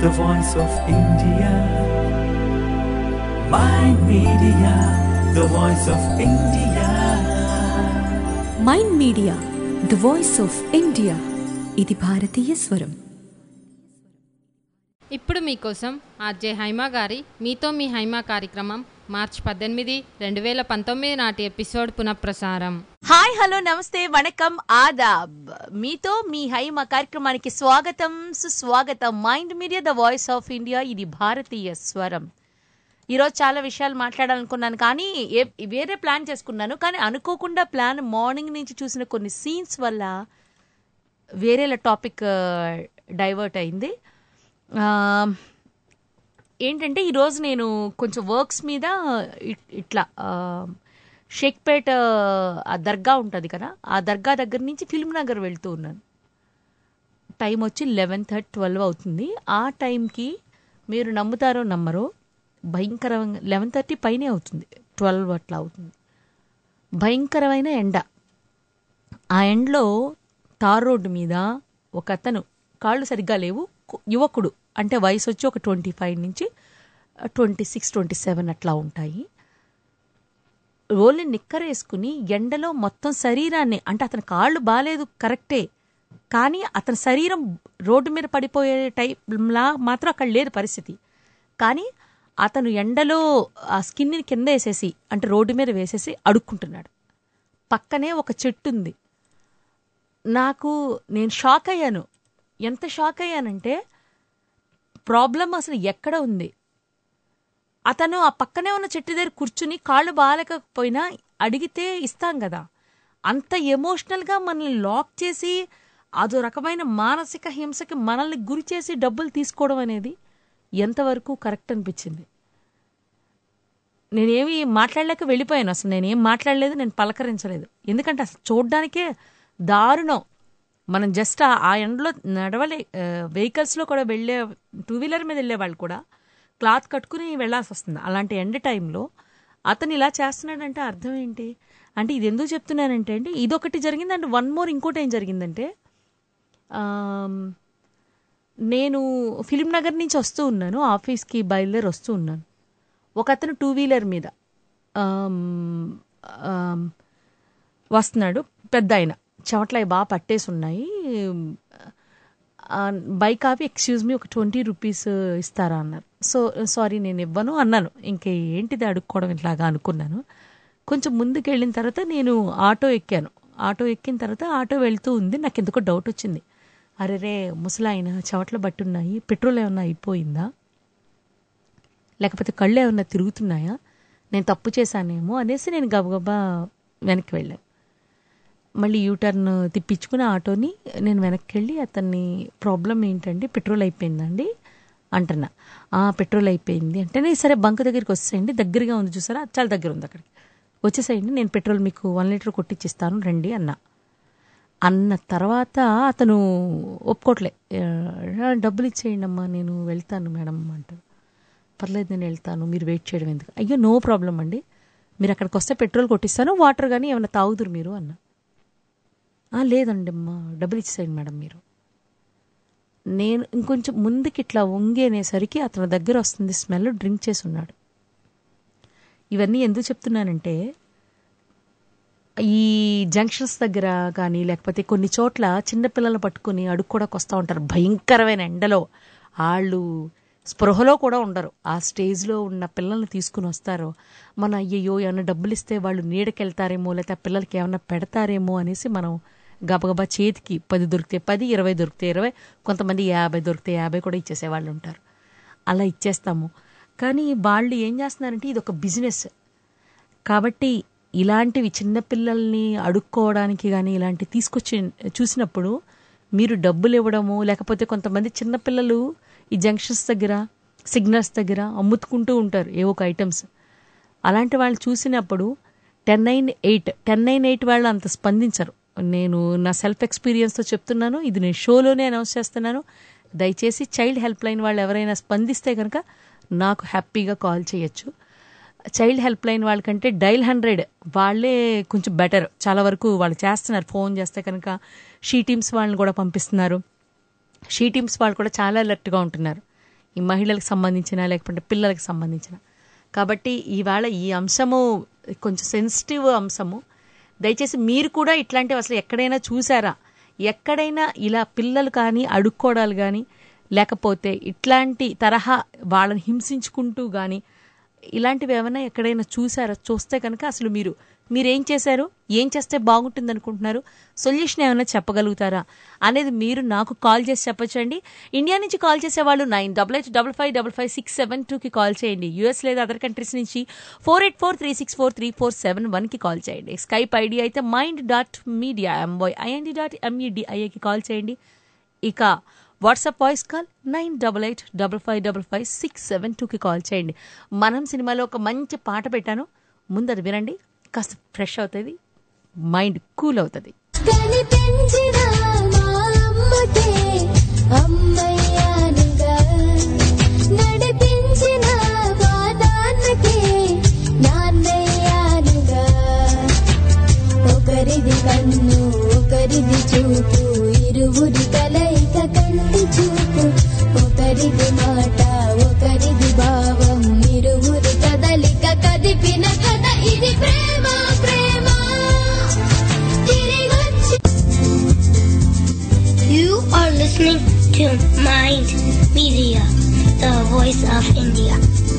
the voice of India. My media, the voice of India. Mind Media the voice of India ఇది భారతీయ స్వరం ఇప్పుడు మీకోసం RJ Haima గారి మీతో మీ హైమా కార్యక్రమం మార్చ్ పద్దెనిమిది రెండు వేల పంతొమ్మిది నాటి ఎపిసోడ్ పునఃప్రసారం హాయ్ హలో నమస్తే వణకం ఆదాబ్ మీతో మీ హై మా కార్యక్రమానికి స్వాగతం సుస్వాగతం Mind Media the voice of India ఇది భారతీయ స్వరం ఈరోజు చాలా విషయాలు మాట్లాడాలనుకున్నాను కానీ ఏ- వేరే ప్లాన్ చేసుకున్నాను కానీ అనుకోకుండా ప్లాన్ మార్నింగ్ నుంచి చూసిన కొన్ని సీన్స్ వల్ల వేరేలా టాపిక్ డైవర్ట్ అయింది ఆ, ఏంటంటే ఈరోజు నేను కొంచెం వర్క్స్ మీద ఇట్- ఇట్లా ఆ, షేక్పేట ఆ దర్గా ఉంటుంది కదా ఆ దర్గా దగ్గర నుంచి ఫిల్మ్ నగర్ వెళ్తూ ఉన్నాను టైం వచ్చి లెవెన్ థర్టీ ట్వెల్వ్ అవుతుంది ఆ టైంకి మీరు నమ్ముతారో నమ్మరో భయంకరంగా లెవెన్ థర్టీ పైనే అవుతుంది ట్వెల్వ్ అట్లా అవుతుంది భయంకరమైన ఎండ ఆ ఎండలో తార్ రోడ్డు మీద ఒక అతను కాళ్ళు సరిగ్గా లేవు కు- యువకుడు అంటే వయసు వచ్చి ఒక ట్వంటీ ఫైవ్ నుంచి ట్వంటీ సిక్స్ ట్వంటీ సెవెన్ అట్లా ఉంటాయి ఓన్లీ నిక్కర్ వేసుకుని ఎండలో మొత్తం శరీరాన్ని అంటే అతని కాళ్ళు బాగాలేదు కరెక్టే కానీ అతని శరీరం రోడ్డు మీద పడిపోయే టైప్లా మాత్రం అక్కడ లేదు పరిస్థితి కానీ అతను ఎండలో ఆ స్కిన్ని కింద వేసేసి అంటే రోడ్డు మీద వేసేసి అడుక్కుంటున్నాడు పక్కనే ఒక చెట్టు ఉంది నాకు నేను షాక్ అయ్యాను ఎంత షాక్ అయ్యానంటే ప్రాబ్లం అసలు ఎక్కడ ఉంది అతను ఆ పక్కనే ఉన్న చెట్టు దగ్గర కూర్చుని కాళ్ళు బాగాలేకపోయినా అడిగితే ఇస్తాం కదా అంత ఎమోషనల్గా మనల్ని లాక్ చేసి అదో రకమైన మానసిక హింసకి మనల్ని గురి చేసి డబ్బులు తీసుకోవడం అనేది ఎంతవరకు కరెక్ట్ అనిపించింది నేనేమి మాట్లాడలేక వెళ్ళిపోయాను అసలు నేనేం మాట్లాడలేదు నేను పలకరించలేదు ఎందుకంటే అసలు చూడ్డానికే దారుణం మనం జస్ట్ ఆ- ఆ ఎండలో నడవలే వెహికల్స్లో కూడా వెళ్ళే టూ వీలర్ మీద వెళ్ళే వాళ్ళు కూడా క్లాత్ కట్టుకుని వెళ్ళాల్సి వస్తుంది అలాంటి ఎండ టైంలో అతను ఇలా చేస్తున్నాడంటే అర్థం ఏంటి అంటే ఇది ఎందుకు చెప్తున్నానంటే అండి ఇదొకటి జరిగిందంటే వన్ మోర్ ఇంకోటి ఏం జరిగిందంటే ఆమ్, నేను ఫిలిం నగర్ నుంచి వస్తూ ఉన్నాను ఆఫీస్కి బయలుదేరి వస్తూ ఉన్నాను ఒక అతను టూ వీలర్ మీద ఆమ్, ఆమ్, వస్తున్నాడు పెద్ద ఆయన చెమట్లవి బాగా పట్టేసి ఉన్నాయి ఆ, బైక్ ఆపి ఎక్స్క్యూజ్ మీ ఒక ట్వంటీ రూపీస్ ఇస్తారా అన్నారు సో సారీ నేను ఇవ్వను అన్నాను ఇంకే ఏంటిది అడుక్కోవడం ఇట్లాగా అనుకున్నాను కొంచెం ముందుకు వెళ్ళిన తర్వాత నేను ఆటో ఎక్కాను ఆటో ఎక్కిన తర్వాత ఆటో వెళ్తూ ఉంది నాకు ఎందుకో డౌట్ వచ్చింది అరే రే ముసలాయన చెమట్లు బట్టున్నాయి పెట్రోల్ ఏమన్నా అయిపోయిందా లేకపోతే కళ్ళు ఏమన్నా తిరుగుతున్నాయా నేను తప్పు చేశానేమో అనేసి నేను గబగబా వెనక్కి వెళ్ళాను మళ్ళీ యూటర్న్ తిప్పించుకుని ఆటోని నేను వెనక్కి వెళ్ళి అతన్ని ప్రాబ్లం ఏంటండి పెట్రోల్ అయిపోయిందండి అంటున్నా "ఆ, పెట్రోల్ అయిపోయింది అంటేనే సరే బంక్ దగ్గరికి వచ్చేసేయండి దగ్గరగా ఉంది చూసారా చాలా దగ్గర ఉంది అక్కడికి వచ్చేసేయండి నేను పెట్రోల్ మీకు వన్ లీటర్ కొట్టిచ్చిస్తాను రండి అన్నా అన్న తర్వాత అతను ఒప్పుకోవట్లే "ఆ, డబ్బులు ఇచ్చేయండి అమ్మా నేను వెళ్తాను మేడం అంటారు పర్లేదు నేను వెళ్తాను మీరు వెయిట్ చేయడం ఎందుకు అయ్యో నో ప్రాబ్లం అండి మీరు అక్కడికి వస్తే పెట్రోల్ కొట్టిస్తాను వాటర్ కానీ ఏమైనా తాగుదురు మీరు అన్న "ఆ, లేదండి అమ్మా డబ్బులు ఇచ్చేయండి మేడం మీరు నేను ఇంకొంచెం ముందుకి ఇట్లా వంగేనేసరికి అతని దగ్గర వస్తుంది స్మెల్ డ్రింక్ చేసి ఉన్నాడు ఇవన్నీ ఎందుకు చెప్తున్నానంటే ఈ జంక్షన్స్ దగ్గర కానీ లేకపోతే కొన్ని చోట్ల చిన్నపిల్లలు పట్టుకుని అడుక్కోడానికి వస్తూ ఉంటారు భయంకరమైన ఎండలో వాళ్ళు స్పృహలో కూడా ఉండరు ఆ స్టేజ్లో ఉన్న పిల్లల్ని తీసుకుని వస్తారు మన అయ్యయ్యో ఏమైనా డబ్బులు ఇస్తే వాళ్ళు నీడకెళ్తారేమో లేకపోతే ఆ పిల్లలకి ఏమైనా పెడతారేమో అనేసి మనం గబగబా చేతికి పది దొరికితే పది ఇరవై దొరికితే ఇరవై కొంతమంది యాభై దొరికితే యాభై కూడా ఇచ్చేసే వాళ్ళు ఉంటారు అలా ఇచ్చేస్తాము కానీ వాళ్ళు ఏం చేస్తున్నారంటే ఇది ఒక బిజినెస్ కాబట్టి ఇలాంటివి చిన్నపిల్లల్ని అడుక్కోవడానికి కానీ ఇలాంటి తీసుకొచ్చి చూసినప్పుడు మీరు డబ్బులు ఇవ్వడము లేకపోతే కొంతమంది చిన్నపిల్లలు ఈ జంక్షన్స్ దగ్గర సిగ్నల్స్ దగ్గర అమ్ముతుకుంటూ ఉంటారు ఏవో ఒక ఐటమ్స్ అలాంటి వాళ్ళు చూసినప్పుడు ten nine eight ten nine eight వాళ్ళు అంత స్పందించరు నేను నా సెల్ఫ్ ఎక్స్పీరియన్స్తో చెప్తున్నాను ఇది నేను షోలోనే అనౌన్స్ చేస్తున్నాను దయచేసి చైల్డ్ హెల్ప్ లైన్ వాళ్ళు ఎవరైనా స్పందిస్తే కనుక నాకు హ్యాపీగా కాల్ చేయొచ్చు చైల్డ్ హెల్ప్ లైన్ వాళ్ళకంటే డైల్ హండ్రెడ్ వాళ్ళే కొంచెం బెటర్ చాలా వరకు వాళ్ళు చేస్తున్నారు ఫోన్ చేస్తే కనుక షీ టీమ్స్ వాళ్ళని కూడా పంపిస్తున్నారు షీ టీమ్స్ వాళ్ళు కూడా చాలా అలర్ట్గా ఉంటున్నారు ఈ మహిళలకు సంబంధించిన లేకపోతే పిల్లలకు సంబంధించిన కాబట్టి ఇవాళ ఈ అంశము కొంచెం సెన్సిటివ్ అంశము దయచేసి మీరు కూడా ఇట్లాంటివి అసలు ఎక్కడైనా చూసారా ఎక్కడైనా ఇలా పిల్లలు కానీ అడుక్కోవడాలు కానీ లేకపోతే ఇట్లాంటి తరహా వాళ్ళని హింసించుకుంటూ కానీ ఇలాంటివి ఏమైనా ఎక్కడైనా చూసారా చూస్తే కనుక అసలు మీరు మీరేం చేశారు ఏం చేస్తే బాగుంటుంది అనుకుంటున్నారు సొల్యూషన్ ఏమైనా చెప్పగలుగుతారా అనేది మీరు నాకు కాల్ చేసి చెప్పొచ్చండి ఇండియా నుంచి కాల్ చేసే వాళ్ళు nine double eight double five double five six seven టూకి కాల్ చేయండి యూఎస్ లేదా అదర్ కంట్రీస్ నుంచి four eight four three six four three four seven వన్కి కాల్ చేయండి స్కైప్ ఐడి అయితే మైండ్ డాట్ మీడియా ఎంబోయ్ ఐఎన్డి డాట్ ఎంఈడిఐఏకి కాల్ చేయండి ఇక WhatsApp voice call nine double eight double five double five six seven టూకి call చేయండి మనం సినిమాలో ఒక మంచి పాట పెట్టాను ముందు అది వినండి కాస్త ఫ్రెష్ అవుతుంది మైండ్ కూల్ అవుతుంది కనిపించిన మా అమ్మకే అమ్మయ్యానుగా నడిపించిన మా నాన్నకే నాన్నయ్యానుగా ఒకరిది కన్ను ఒకరిది చూపు ఇరువురి కలయిక కంటి చూపు ఒకరిది మాట ఒకరిది భావం ఇరువురి కదలిక కదిపిన కథ ఇది ప్రేమ ప్రేమ తిరిగొచ్చి You are listening to Mind Media, the voice of India.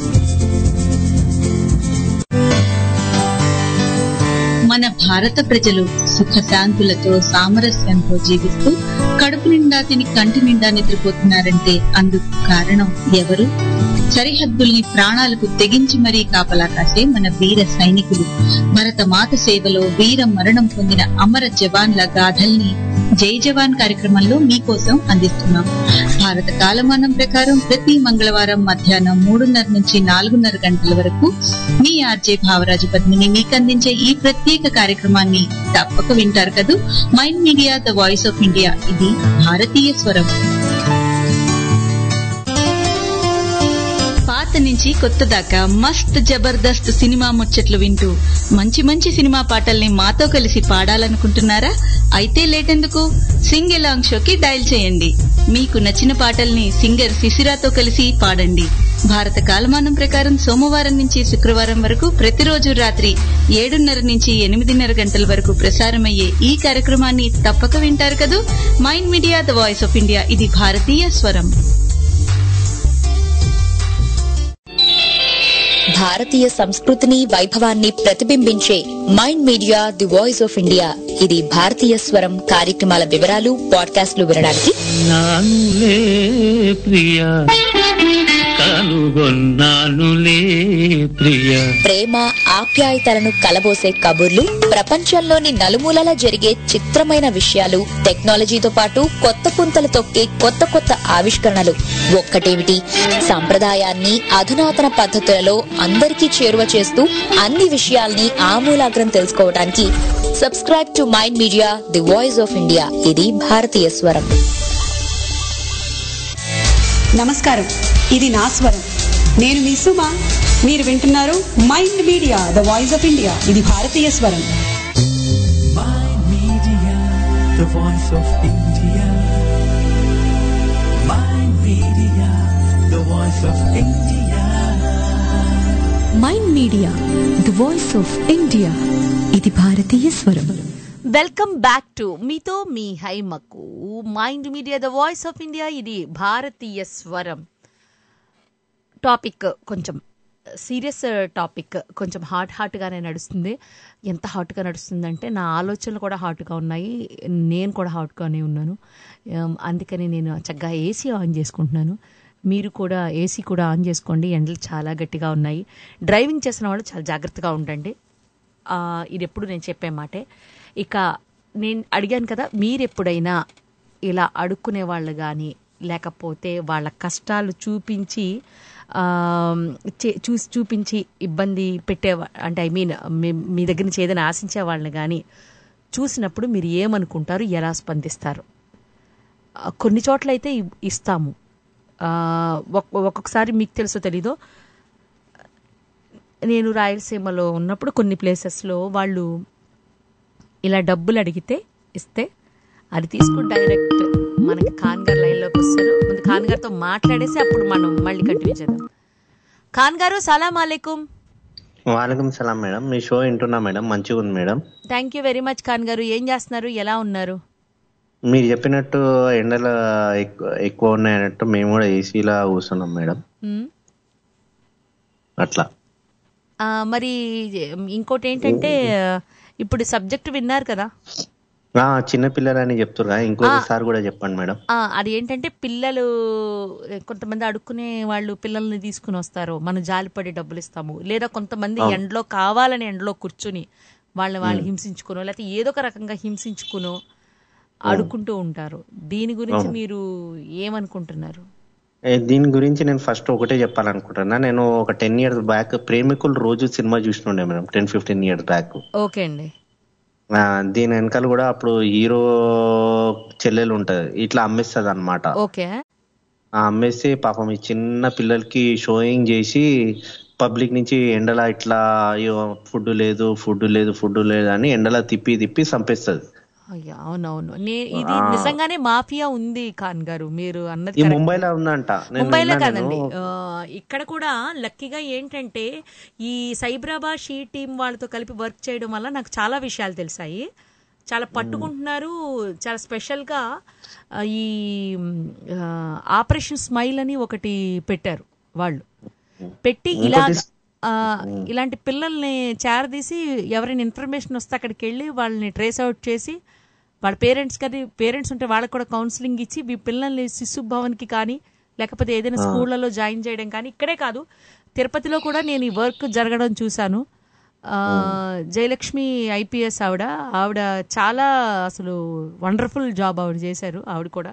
మన భారత ప్రజలు సుఖశాంతులతో సామరస్యంతో జీవిస్తూ కడుపు నిండా తిని కంటి నిండా నిద్రపోతున్నారంటే అందుకు కారణం ఎవరు సరిహద్దుల్ని ప్రాణాలకు తెగించి మరీ కాపలా కాసే మన వీర సైనికులు భరత మాత సేవలో వీర మరణం పొందిన అమర జవాన్ల గాథల్ని జై జవాన్ కార్యక్రమంలో మీకోసం అందిస్తున్నాం భారత కాలమానం ప్రకారం ప్రతి మంగళవారం మధ్యాహ్నం మూడున్నర నుంచి నాలుగున్నర గంటల వరకు మీ ఆర్జే భావరాజు పద్మిని మీకు అందించే ఈ ప్రత్యేక కార్యక్రమాన్ని తప్పక వింటారు కదూ Mind Media the voice of India ఇది భారతీయ స్వరం పాత నుంచి కొత్త దాకా మస్త్ జబర్దస్త్ సినిమా ముచ్చట్లు వింటూ మంచి మంచి సినిమా పాటల్ని మాతో కలిసి పాడాలనుకుంటున్నారా అయితే లేటెందుకు సింగ్ ఎలాంగ్ షోకి డయల్ చేయండి మీకు నచ్చిన పాటల్ని సింగర్ శిశిరాతో కలిసి పాడండి భారత కాలమానం ప్రకారం సోమవారం నుంచి శుక్రవారం వరకు ప్రతిరోజు రాత్రి ఏడున్నర నుంచి ఎనిమిదిన్నర గంటల వరకు ప్రసారమయ్యే ఈ కార్యక్రమాన్ని తప్పక వింటారు కదూ Mind Media the voice of India ఇది భారతీయ స్వరం భారతీయ సంస్కృతిని వైభవాన్ని ప్రతిబింబించే Mind Media the voice of India ఇది భారతీయ స్వరం కార్యక్రమాల వివరాలు పాడ్కాస్ట్లు వినడానికి నానులే ప్రియ కనుగొన్నానులే ప్రియ ప్రేమ ఆప్యాయతలను కలబోసే కబుర్లు ప్రపంచంలోని నలుమూలలా జరిగే చిత్రమైన విషయాలు టెక్నాలజీతో పాటు కొత్త పుంతలు తొక్కే కొత్త కొత్త ఆవిష్కరణలు ఒక్కటేమిటి సంప్రదాయాన్ని అధునాతన పద్ధతులలో అందరికీ చేరువ చేస్తూ అన్ని విషయాల్ని ఆమూలాగ్రం తెలుసుకోవడానికి subscribe to Mind Media the voice of India ఇది భారతీయ స్వరం నమస్కారం ఇది నా స్వరం నేను మీ సుమ మీరు వింటున్నారు Mind Media the voice of India ఇది భారతీయ స్వరం Mind Media, the voice of India. Mind Media, the voice of India. Mind Media the voice of India ఇది భారతీయ స్వరం వెల్కమ్ బ్యాక్ టు మీతో మీ హైమకు Mind Media the voice of India ఇది భారతీయ స్వరం టాపిక్ కొంచెం సీరియస్ టాపిక్ కొంచెం హాట్ హాట్గానే నడుస్తుంది ఎంత హాట్గా నడుస్తుందంటే నా ఆలోచనలు కూడా హాట్గా ఉన్నాయి నేను కూడా హాట్గానే ఉన్నాను Um, అందుకని నేను చక్కగా ఏసీ ఆన్ చేసుకుంటున్నాను మీరు కూడా ఏసీ కూడా ఆన్ చేసుకోండి ఎండలు చాలా గట్టిగా ఉన్నాయి డ్రైవింగ్ చేసిన వాళ్ళు చాలా జాగ్రత్తగా ఉండండి ఆ, ఇది ఎప్పుడు నేను చెప్పే మాటే ఇక నేను అడిగాను కదా మీరు ఎప్పుడైనా ఇలా అడుక్కునే వాళ్ళు కానీ లేకపోతే వాళ్ళ కష్టాలు చూపించి ఆ, చే- చూసి చూపించి ఇబ్బంది పెట్టే అంటే ఐ మీన్ మీ దగ్గర నుంచి ఏదైనా ఆశించే వాళ్ళని కానీ చూసినప్పుడు మీరు ఏమనుకుంటారు ఎలా స్పందిస్తారు ఆ, కొన్ని చోట్ల అయితే ఇ- ఇస్తాము ఆ, ఒక్- ఒక్కొక్కసారి మీకు తెలుసో తెలీదో నేను రాయలసీమలో ఉన్నప్పుడు కొన్ని ప్లేసెస్లో వాళ్ళు ఇలా డబ్బులు అడిగితే ఇస్తే అది తీసుకుని డైరెక్ట్ మనకి ఖాన్ గారు లైన్లోకి వస్తారు ముందు ఖాన్ గారితో మాట్లాడేసి అప్పుడు మనం మళ్ళీ కంటిన్యూ చేద్దాం ఖాన్ గారు సలాం అలైకుం వాలేకం సలాం మేడం మీ షో వింటున్నా మేడం మంచిగా ఉంది madam thank you very much Khan గారు ఏం చేస్తున్నారు ఎలా ఉన్నారు మీరు చెప్పినట్టు ఎండలు ఎక్కువ ఎక్కువ ఉన్నాయన్నట్టు మేము కూడా ఏసీలా కూర్చున్నాం మేడం మ్మ్. అట్లా ఆ, మరి ఇంకోటి ఏంటంటే ఇప్పుడు సబ్జెక్ట్ విన్నారు కదా ఆ చిన్న పిల్లలని చెప్తున్నారు ఇంకొకసారి కూడా చెప్పండి మేడం ఆ, అది ఏంటంటే పిల్లలు కొంతమంది అడుక్కునే వాళ్ళు పిల్లల్ని తీసుకుని వస్తారు మనం జాలిపడి డబ్బులు ఇస్తాము లేదా కొంతమంది అవును. ఎండలో కావాలని ఎండలో కూర్చుని వాళ్ళని వాళ్ళు హింసించుకునో లేకపోతే ఏదో ఒక రకంగా హింసించుకునో అడుక్కుంటూ ఉంటారు దీని గురించి అవును. మీరు ఏమనుకుంటున్నారు ఏ, దీని గురించి నేను ఫస్ట్ ఒకటే చెప్పాలనుకుంటున్నా నేను ఒక టెన్ ఇయర్స్ బ్యాక్ ప్రేమికులు రోజు సినిమా చూసినుండే madam ten fifteen years back okay అండి ఆ, దీని వెనకాల కూడా అప్పుడు హీరో చెల్లెలు ఉంటది ఇట్లా అమ్మేస్తుంది అనమాట ఓకే అమ్మేసి పాపం ఈ చిన్న పిల్లలకి షోయింగ్ చేసి పబ్లిక్ నుంచి ఎండలా ఇట్లా అయ్యో ఫుడ్ లేదు ఫుడ్ లేదు ఫుడ్ లేదు అని ఎండలా తిప్పి తిప్పి చంపేస్తుంది అయ్యా అవునవును నే ఇది ఆ. నిజంగానే మాఫియా ఉంది ఖాన్ గారు మీరు అన్నది ఈ correct. ముంబైలో ఉందంట నేను ముంబైలో విన్నా కాదండి నేను. ఆ, ఇక్కడ కూడా లక్కీగా ఏంటంటే ఈ సైబరాబాద్ షీ టీం వాళ్ళతో కలిపి వర్క్ చేయడం వల్ల నాకు చాలా విషయాలు తెలిసాయి చాలా పట్టుకుంటున్నారు చాలా స్పెషల్గా ఆ, ఈ ఆ, ఆపరేషన్ స్మైల్ అని ఒకటి పెట్టారు వాళ్ళు పెట్టి ఇలా ఇంకోటి ఆ, ఇలాంటి పిల్లల్ని చేరదీసి ఎవరైనా ఇన్ఫర్మేషన్ వస్తే అక్కడికి వెళ్ళి వాళ్ళని ట్రేస్ అవుట్ చేసి వాళ్ళ పేరెంట్స్ కానీ పేరెంట్స్ ఉంటే వాళ్ళకి కూడా కౌన్సిలింగ్ ఇచ్చి మీ పిల్లల్ని శిశు భవన్కి కానీ లేకపోతే ఏదైనా ఆ. స్కూళ్ళలో జాయిన్ చేయడం కానీ ఇక్కడే కాదు తిరుపతిలో కూడా నేను ఈ వర్క్ జరగడం చూశాను ఆ, జయలక్ష్మి ఐపీఎస్ ఆవిడ ఆవిడ చాలా అసలు వండర్ఫుల్ జాబ్ ఆవిడ చేశారు ఆవిడ కూడా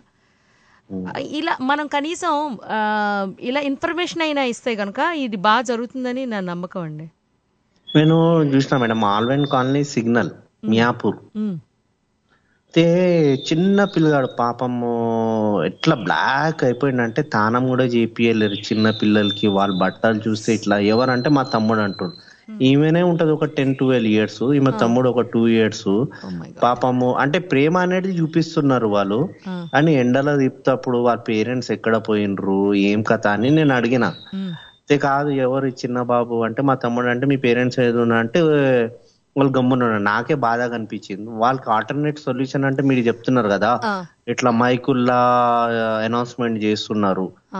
ఇలా మనం కనీసం ఆ, ఇలా ఇన్ఫర్మేషన్ అయినా ఇస్తే కనుక ఇది బాగా జరుగుతుందని నా నమ్మకం అండి నేను చూసిన madam Allwyn colony signal Miyapur ఉమ్, అయితే చిన్న పిల్లగాడు పాపము ఎట్లా బ్లాక్ అయిపోయిందంటే తానం కూడా చేపియలేరు చిన్న పిల్లలకి వాళ్ళ బట్టలు చూస్తే ఇట్లా ఎవరంటే మా తమ్ముడు అంటాడు ఈమెనే ఉంటది ఒక టెన్ ట్వెల్వ్ ఇయర్స్ ఈమె తమ్ముడు ఒక టూ ఇయర్స్ పాపము అంటే ప్రేమ అనేది చూపిస్తున్నారు వాళ్ళు అని ఎండలో తిప్పుతప్పుడు వాళ్ళ పేరెంట్స్ ఎక్కడ పోయినరు ఏం కథ అని నేను అడిగిన అయితే కాదు ఎవరు ఈ చిన్న బాబు అంటే మా తమ్ముడు అంటే మీ పేరెంట్స్ ఏదన్నా అంటే వాళ్ళు గమ్మున నాకే బాధగా అనిపించింది వాళ్ళకి ఆల్టర్నేట్ సొల్యూషన్ అంటే మీరు చెప్తున్నారు కదా ఆ, ఇట్లా మైకుల్లా అనౌన్స్మెంట్ చేస్తున్నారు ఆ,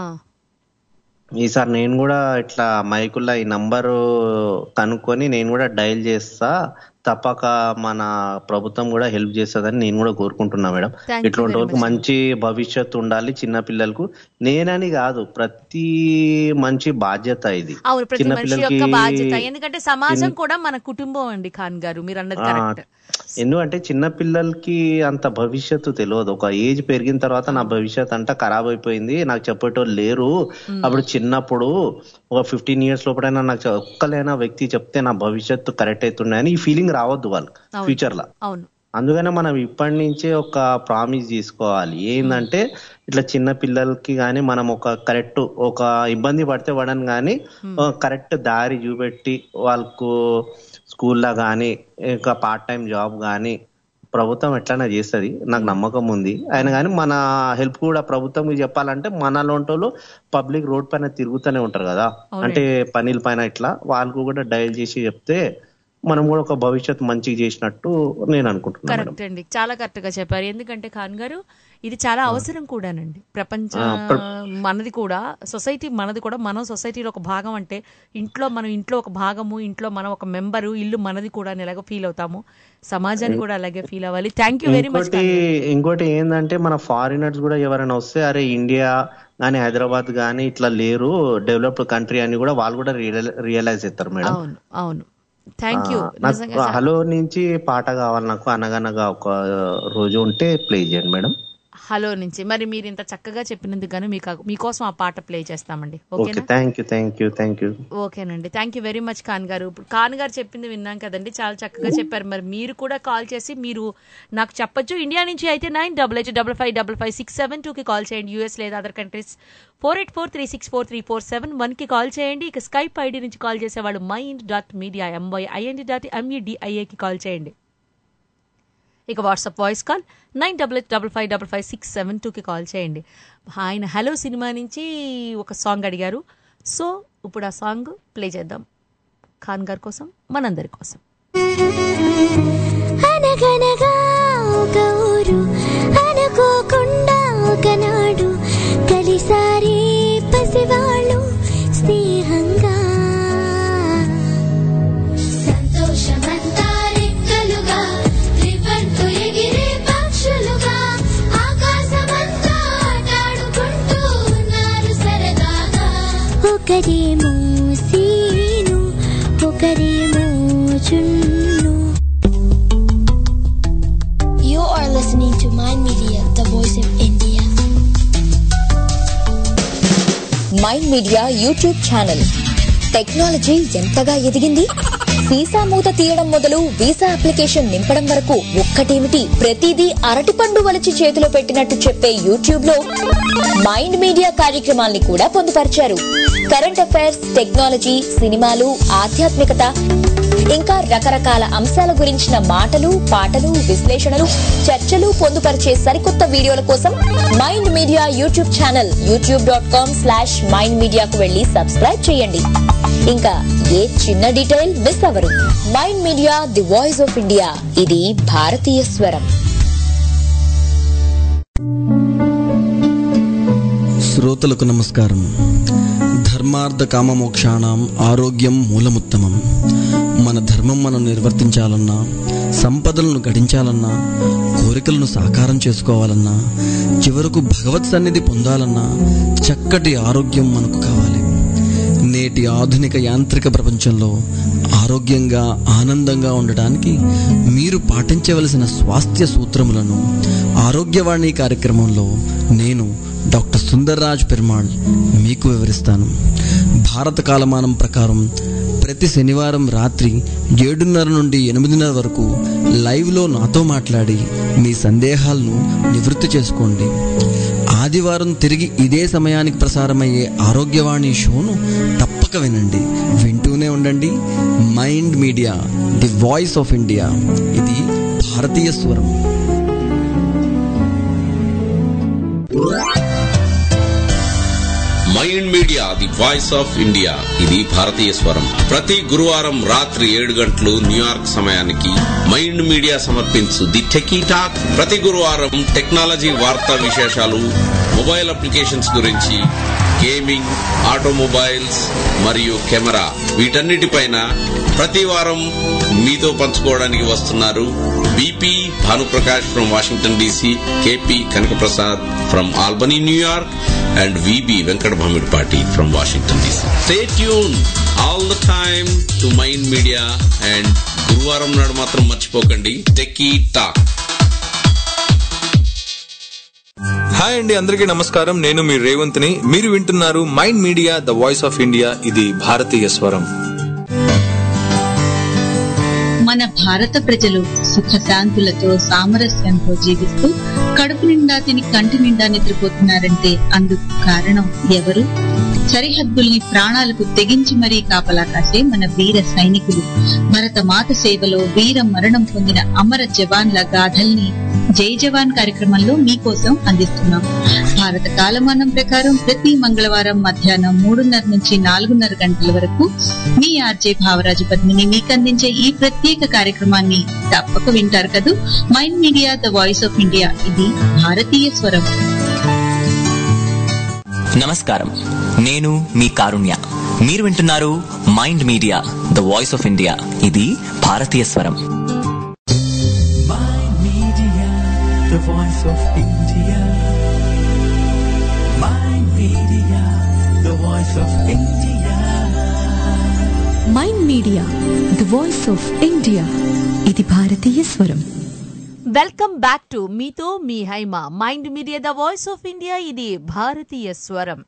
ఈసారి నేను కూడా ఇట్లా మైకుల్లా ఈ నంబరు కనుక్కొని నేను కూడా డయల్ చేస్తా తప్పక మన ప్రభుత్వం కూడా హెల్ప్ చేస్తుందని నేను కూడా కోరుకుంటున్నా మేడం Thank you ఇట్లాంటి very వాళ్ళకి much. మంచి భవిష్యత్తు ఉండాలి చిన్న పిల్లలకు నేనని కాదు ప్రతి మంచి బాధ్యత ఇది అవును ప్రతి చిన్న మనిషి యొక్క పిల్లలకి బాధ్యత ఎందుకంటే సమాజం చిన్న- కూడా మన కుటుంబం అండి ఖాన్ గారు మీరు అన్నది ఆ, కరెక్ట్ ఎందుకంటే చిన్న పిల్లలకి అంత భవిష్యత్తు తెలియదు ఒక ఏజ్ పెరిగిన తర్వాత నా భవిష్యత్ అంతా ఖరాబ్ అయిపోయింది నాకు చెప్పేటోళ్ళు లేరు అప్పుడు చిన్నప్పుడు ఒక ఫిఫ్టీన్ ఇయర్స్ లోపడైనా నాకు చె- ఒక్కలైనా వ్యక్తి చెప్తే నా భవిష్యత్తు కరెక్ట్ అవుతుండే అని ఈ ఫీలింగ్ రావద్దు వాళ్ళకి అవును. ఫ్యూచర్ లో అవును అందుకనే మనం ఇప్పటి నుంచే ఒక ప్రామిస్ తీసుకోవాలి ఏంటంటే ఇట్లా చిన్న పిల్లలకి గానీ మనం ఒక కరెక్ట్ ఒక ఇబ్బంది పడితే పడని గానీ కరెక్ట్ దారి చూపెట్టి వాళ్ళకు స్కూల్లో గానీ ఇంకా పార్ట్ టైం జాబ్ గానీ ప్రభుత్వం ఎట్లైనా చేస్తది నాకు నమ్మకం ఉంది ఆయన కానీ మన హెల్ప్ కూడా ప్రభుత్వం చెప్పాలంటే మనలోంటోళ్ళు పబ్లిక్ రోడ్ పైన తిరుగుతూనే ఉంటారు కదా అవునండి. అంటే పనుల పైన ఇట్లా వాళ్ళకు కూడా డయల్ చేసి చెప్తే మనం కూడా ఒక భవిష్యత్తు మంచిగా చేసినట్టు నేను అనుకుంటున్నాను మేడం కరెక్ట్ అండి చాలా కరెక్ట్ గా చెప్పారు ఎందుకంటే ఖాన్ గారు ఇది చాలా అవసరం కూడానండి ప్రపంచ ఆ, ప్ర- మనది కూడా సొసైటీ మనది కూడా మనం సొసైటీలో ఒక భాగం అంటే ఇంట్లో మనం ఇంట్లో ఒక భాగము ఇంట్లో మనం ఒక మెంబరు ఇల్లు మనది కూడా అని ఎలాగో ఫీల్ అవుతాము సమాజాన్ని కూడా అలాగే ఫీల్ అవ్వాలి థ్యాంక్ యూ వెరీ మచ్ ఇంకోటి ఇంకోటి ఏంటంటే మన ఫారినర్స్ కూడా ఎవరైనా వస్తే అరే ఇండియా గానీ హైదరాబాద్ గానీ ఇట్లా లేరు డెవలప్డ్ కంట్రీ అని కూడా వాళ్ళు కూడా రియలైజ్ అవుతారు మేడం అవును అవును థ్యాంక్ యూ ఆ, నాకు నిజంగా హలో నుంచి పాట కావాలి నాకు అనగనగా ఒక రోజు ఉంటే ప్లే చేయండి మేడం హలో నుంచి మరి మీరు ఇంత చక్కగా చెప్పినందుకు గాను మీకు మీకోసం ఆ పాట ప్లే చేస్తామండి ఓకే ఓకేనా thank you thank you thank you ఓకేనండి thank you very much Khan గారు ఇప్పుడు ఖాన్ గారు చెప్పింది విన్నాం కదండి చాలా చక్కగా చెప్పారు మరి మీరు కూడా కాల్ చేసి మీరు నాకు చెప్పొచ్చు ఇండియా నుంచి అయితే nine double eight double five double five six seven టూకి కాల్ చేయండి యూఎస్ లేదా other countries four eight four three six four three four seven వన్కి కాల్ చేయండి ఇక స్కైప్ ఐడి నుంచి కాల్ చేసేవాళ్ళు Mind dot Media MY IND dot ఎంఈడిఐఏకి call చేయండి ఇక WhatsApp voice call nine double eight double five double five six seven టూకి call చేయండి ఆయన హలో సినిమా నుంచి ఒక సాంగ్ అడిగారు సో ఇప్పుడు ఆ సాంగ్ ప్లే చేద్దాం ఖాన్ గారి కోసం మనందరి కోసం అనగనగా ఒక ఊరు అనుకోకుండా ఒకనాడు కలిసారి పసివాళ్ళు స్నేహంగా సంతోషమంతా రెక్కలుగా త్రిపంటు ఎగిరే పక్షులుగా ఆకాశమంతా ఆటాడుకుంటూ ఉన్నారు సరదాగా ఒకరేమో సీను ఒకరేమో Chunnu You are listening to Mind Media, the voice of India. Mind Media YouTube channel technology ఎంతగా ఎదిగింది వీసా మూత తీయడం మొదలు వీసా అప్లికేషన్ నింపడం వరకు ఒక్కటేమిటి ప్రతిదీ అరటిపండు వలిచి చేతిలో పెట్టినట్టు చెప్పే యూట్యూబ్ లో మైండ్ మీడియా కార్యక్రమాల్ని కూడా పొందుపరిచారు కరెంట్ అఫైర్స్ టెక్నాలజీ సినిమాలు ఆధ్యాత్మికత ఇంకా రకరకాల అంశాల గురించిన మాటలు పాటలు విశ్లేషణలు చర్చలు పొందుపరిచే సరికొత్త వీడియోల కోసం Mind Media YouTube channel YouTube dot com slash Mind మీడియాకు వెళ్లి సబ్స్క్రైబ్ చేయండి ఇంకా ఏ చిన్న డీటెయిల్ మిస్ అవరు Mind Media the voice of India ఇది భారతీయ స్వరం శ్రోతలకు నమస్కారం ధర్మార్థ కామమోక్షాణం ఆరోగ్యం మూలముత్తమం మన ధర్మం మనం నిర్వర్తించాలన్నా సంపదలను గడించాలన్నా కోరికలను సాకారం చేసుకోవాలన్నా చివరకు భగవత్ సన్నిధి పొందాలన్నా చక్కటి ఆరోగ్యం మనకు కావాలి నేటి ఆధునిక యాంత్రిక ప్రపంచంలో ఆరోగ్యంగా ఆనందంగా ఉండటానికి మీరు పాటించవలసిన స్వాస్థ్య సూత్రములను ఆరోగ్యవాణి కార్యక్రమంలో నేను డాక్టర్ సుందర్రాజ్ పెరుమాళ్ మీకు వివరిస్తాను భారత కాలమానం ప్రకారం ప్రతి శనివారం రాత్రి ఏడున్నర నుండి ఎనిమిదిన్నర వరకు లైవ్లో నాతో మాట్లాడి మీ సందేహాలను నివృత్తి చేసుకోండి ఆదివారం తిరిగి ఇదే సమయానికి ప్రసారమయ్యే ఆరోగ్యవాణి షోను తప్పక వినండి వింటూనే ఉండండి Mind Media the voice of India ఇది భారతీయ స్వరం Mind Media the voice of India ఇది భారతీయ స్వరం ప్రతి గురువారం రాత్రి ఏడు గంటలు న్యూయార్క్ సమయానికి మైండ్ మీడియా సమర్పించు ది టెకీ టాక్ ప్రతి గురువారం టెక్నాలజీ వార్తా విశేషాలు మొబైల్ అప్లికేషన్స్ గురించి గేమింగ్ ఆటోమొబైల్స్ మరియు కెమెరా వీటన్నిటిపైన ప్రతి వారం మీతో పంచుకోవడానికి వస్తున్నారు BP Bhanuprakash from Washington DC KP Kanakaprasad from Albany New York and VB Venkata Bhamidipati from Washington DC stay tune all the time to Mind Media and గురువారం నాడు మాత్రం మర్చిపోకండి టెకీ టాక్ హాయ్ అండి అందరికీ నమస్కారం నేను మీ రేవంత్ని మీరు వింటున్నారు Mind Media the voice of India ఇది భారతీయ స్వరం మన భారత ప్రజలు సుఖశాంతులతో సామరస్యంతో జీవిస్తూ కడుపు నిండా తిని కంటి నిండా నిద్రపోతున్నారంటే అందుకు కారణం ఎవరు సరిహద్దుల్ని ప్రాణాలకు తెగించి మరీ కాపలా కాసే మన వీర సైనికులు భరత మాత సేవలో వీర మరణం పొందిన అమర జవాన్ల గాథల్ని జై జవాన్ కార్యక్రమంలో మీకోసం అందిస్తున్నాం భారత కాలమానం ప్రకారం ప్రతి మంగళవారం మధ్యాహ్నం మూడున్నర నుంచి నాలుగున్నర గంటల వరకు మీ ఆర్జే భావరాజు పద్మిని మీకు అందించే ఈ ప్రత్యేక కార్యక్రమాన్ని తప్పక వింటారు కదూ Mind Media the voice of India ఇది భారతీయ స్వరం నమస్కారం నేను మీ కారుణ్య మీరు వింటున్నారు Mind Media the voice of India ఇది భారతీయ స్వరం the voice of India. Mind Media, the voice of India. Mind Media the voice of India ఇది భారతీయ స్వరం వెల్కమ్ బ్యాక్ టు మీతో మీ Haima Mind Media the voice of India ఇది భారతీయ స్వరం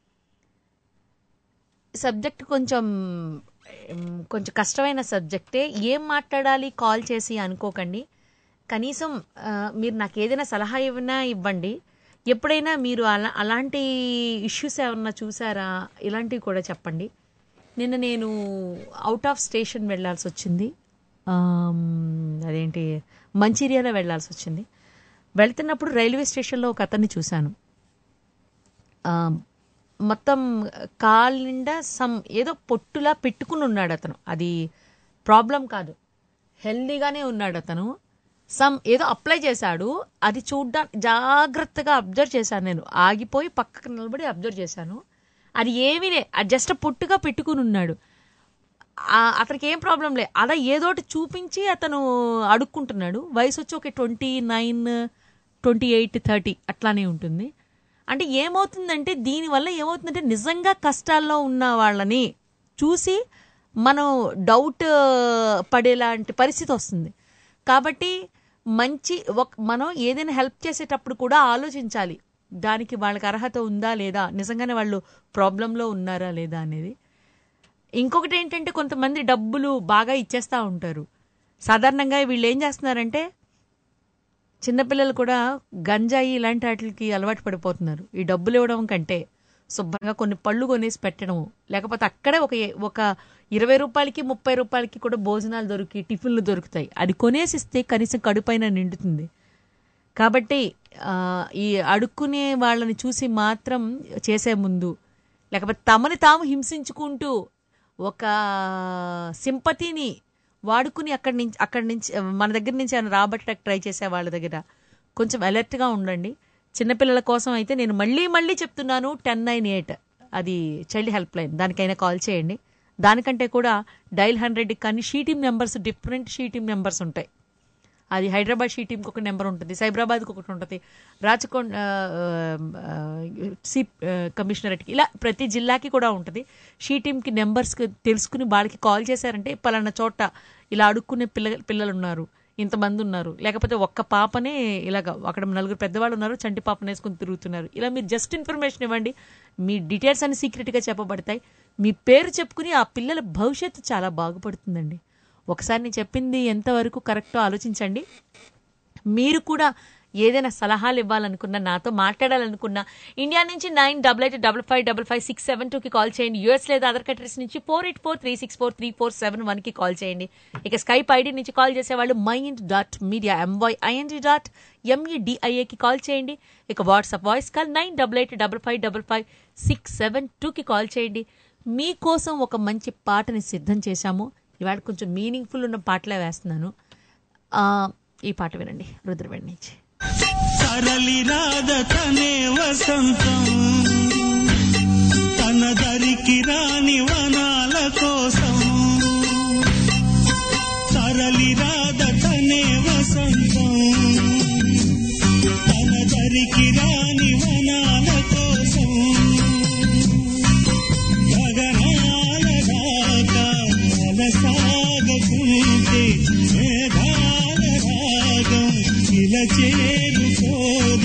సబ్జెక్ట్ కొంచెం ఉమ్, కొంచెం కష్టమైన సబ్జెక్టే ఏం మాట్లాడాలి కాల్ చేసి అనుకోకండి కనీసం ఆ, మీరు నాకు ఏదైనా సలహా ఇవ్వనా ఇవ్వండి ఎప్పుడైనా మీరు అలా అలాంటి ఇష్యూస్ ఏమన్నా చూసారా ఇలాంటివి కూడా చెప్పండి నిన్న నేను అవుట్ ఆఫ్ స్టేషన్ వెళ్ళాల్సి వచ్చింది ఆమ్, అదేంటి మంచిర్యాల వెళ్ళాల్సి వచ్చింది వెళ్తున్నప్పుడు రైల్వే స్టేషన్లో ఒక అతన్ని చూశాను ఆ, మొత్తం కాలు నిండా సమ్ ఏదో పొట్టులా పెట్టుకుని ఉన్నాడు అతను అది ప్రాబ్లం కాదు హెల్దీగానే ఉన్నాడు అతను సమ్ ఏదో అప్లై చేశాడు అది చూడ్డానికి జాగ్రత్తగా అబ్జర్వ్ చేశాను నేను ఆగిపోయి పక్కకు నిలబడి అబ్జర్వ్ చేశాను అది ఏమీ లే అది జస్ట్ పొట్టుగా పెట్టుకుని ఉన్నాడు ఆ- అతనికి ఏం ప్రాబ్లం లే అలా ఏదోటి చూపించి అతను అడుక్కుంటున్నాడు వయసు వచ్చి ఒక twenty nine twenty eight thirty అట్లానే ఉంటుంది అంటే ఏమవుతుందంటే దీనివల్ల ఏమవుతుందంటే నిజంగా కష్టాల్లో ఉన్న వాళ్ళని చూసి మనం డౌట్ పడేలాంటి పరిస్థితి వస్తుంది కాబట్టి మంచి ఒక మనం ఏదైనా హెల్ప్ చేసేటప్పుడు కూడా ఆలోచించాలి దానికి వాళ్ళకి అర్హత ఉందా లేదా నిజంగానే వాళ్ళు ప్రాబ్లంలో ఉన్నారా లేదా అనేది ఇంకొకటి ఏంటంటే కొంతమంది డబ్బులు బాగా ఇచ్చేస్తూ ఉంటారు సాధారణంగా వీళ్ళు ఏం చేస్తున్నారంటే చిన్నపిల్లలు కూడా గంజాయి ఇలాంటి వాటికి అలవాటు పడిపోతున్నారు ఈ డబ్బులు ఇవ్వడం కంటే శుభ్రంగా కొన్ని పళ్ళు కొనేసి పెట్టడం లేకపోతే అక్కడే ఒక ఒక ఇరవై రూపాయలకి ముప్పై రూపాయలకి కూడా భోజనాలు దొరికి టిఫిన్లు దొరుకుతాయి అది కొనేసి ఇస్తే కనీసం కడుపైన నిండుతుంది కాబట్టి ఆ, ఈ అడుక్కునే వాళ్ళని చూసి మాత్రం చేసే ముందు లేకపోతే తమని తాము హింసించుకుంటూ ఒక సింపతిని వాడుకుని అక్కడి నుంచి అక్కడి నుంచి మన దగ్గర నుంచి ఆయన రాబట్టడానికి ట్రై చేసే వాళ్ళ దగ్గర కొంచెం అలర్ట్గా ఉండండి చిన్నపిల్లల కోసం అయితే నేను మళ్ళీ మళ్ళీ చెప్తున్నాను టెన్ నైన్ ఎయిట్ అది చైల్డ్ హెల్ప్ లైన్ దానికైనా కాల్ చేయండి దానికంటే కూడా డైల్ హండ్రెడ్కి కానీ she team numbers different she team numbers ఉంటాయి అది హైదరాబాద్ షీ టీంకి ఒక నెంబర్ ఉంటుంది సైబరాబాద్కి ఒకటి ఉంటుంది రాచకొండ ఆ, ఆ, సి ఆ, కమిషనరేట్కి ఇలా ప్రతి జిల్లాకి కూడా ఉంటుంది షీ టీంకి నెంబర్స్ తెలుసుకుని వాళ్ళకి కాల్ చేశారంటే పలానా చోట ఇలా అడుక్కునే పిల్ల పిల్లలు ఉన్నారు ఇంతమంది ఉన్నారు లేకపోతే ఒక్క పాపనే ఇలాగ అక్కడ నలుగురు పెద్దవాళ్ళు ఉన్నారు చంటి పాపను వేసుకుని తిరుగుతున్నారు ఇలా మీరు జస్ట్ ఇన్ఫర్మేషన్ ఇవ్వండి మీ డీటెయిల్స్ అన్ని సీక్రెట్గా చెప్పబడతాయి మీ పేరు చెప్పుకుని ఆ పిల్లల భవిష్యత్తు చాలా బాగుపడుతుందండి ఒకసారి నేను చెప్పింది ఎంతవరకు కరెక్టో ఆలోచించండి మీరు కూడా ఏదైనా సలహాలు ఇవ్వాలనుకున్నా నాతో మాట్లాడాలనుకున్నా ఇండియా నుంచి nine double eight double five double five six seven టూకి కాల్ చేయండి యూఎస్ లేదా అదర్ కంట్రీస్ నుంచి four eight four three six four three four seven వన్కి కాల్ చేయండి ఇక స్కైప్ ఐడి నుంచి కాల్ చేసేవాళ్ళు Mind dot Media MY ING dot ఎంఈడిఐఏకి కాల్ చేయండి ఇక WhatsApp voice call nine double eight double five double five six seven టూకి call చేయండి మీకోసం ఒక మంచి పాటని సిద్ధం చేశాము ఇవాళ కొంచెం మీనింగ్ఫుల్ ఉన్న పాటలే వేస్తున్నాను ఆ, ఈ పాట వినండి రుద్రవేణి నుంచి తరలి రాధ తనే వసంతం తన దరికి రాని వనాల కోసం తరలి రాధ తనే వసంతం తన దరికి రాని వనాల కోసం గగనాల దాకా సాగకుంటే మేఘాల రాగం ఇలా చేరుకోదు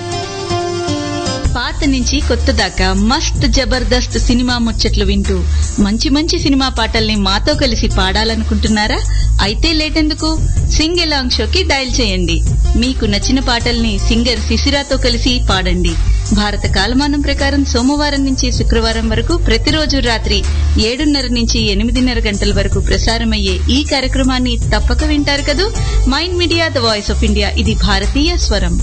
పాత నుంచి కొత్త దాకా మస్త్ జబర్దస్త్ సినిమా ముచ్చట్లు వింటూ మంచి మంచి సినిమా పాటల్ని మాతో కలిసి పాడాలనుకుంటున్నారా అయితే లేటెందుకు సింగ్ ఎలాంగ్ షోకి డయల్ చేయండి మీకు నచ్చిన పాటల్ని సింగర్ శిశిరాతో కలిసి పాడండి భారత కాలమానం ప్రకారం సోమవారం నుంచి శుక్రవారం వరకు ప్రతిరోజు రాత్రి ఏడున్నర నుంచి ఎనిమిదిన్నర గంటల వరకు ప్రసారమయ్యే ఈ కార్యక్రమాన్ని తప్పక వింటారు కదూ Mind Media the voice of India ఇది భారతీయ స్వరం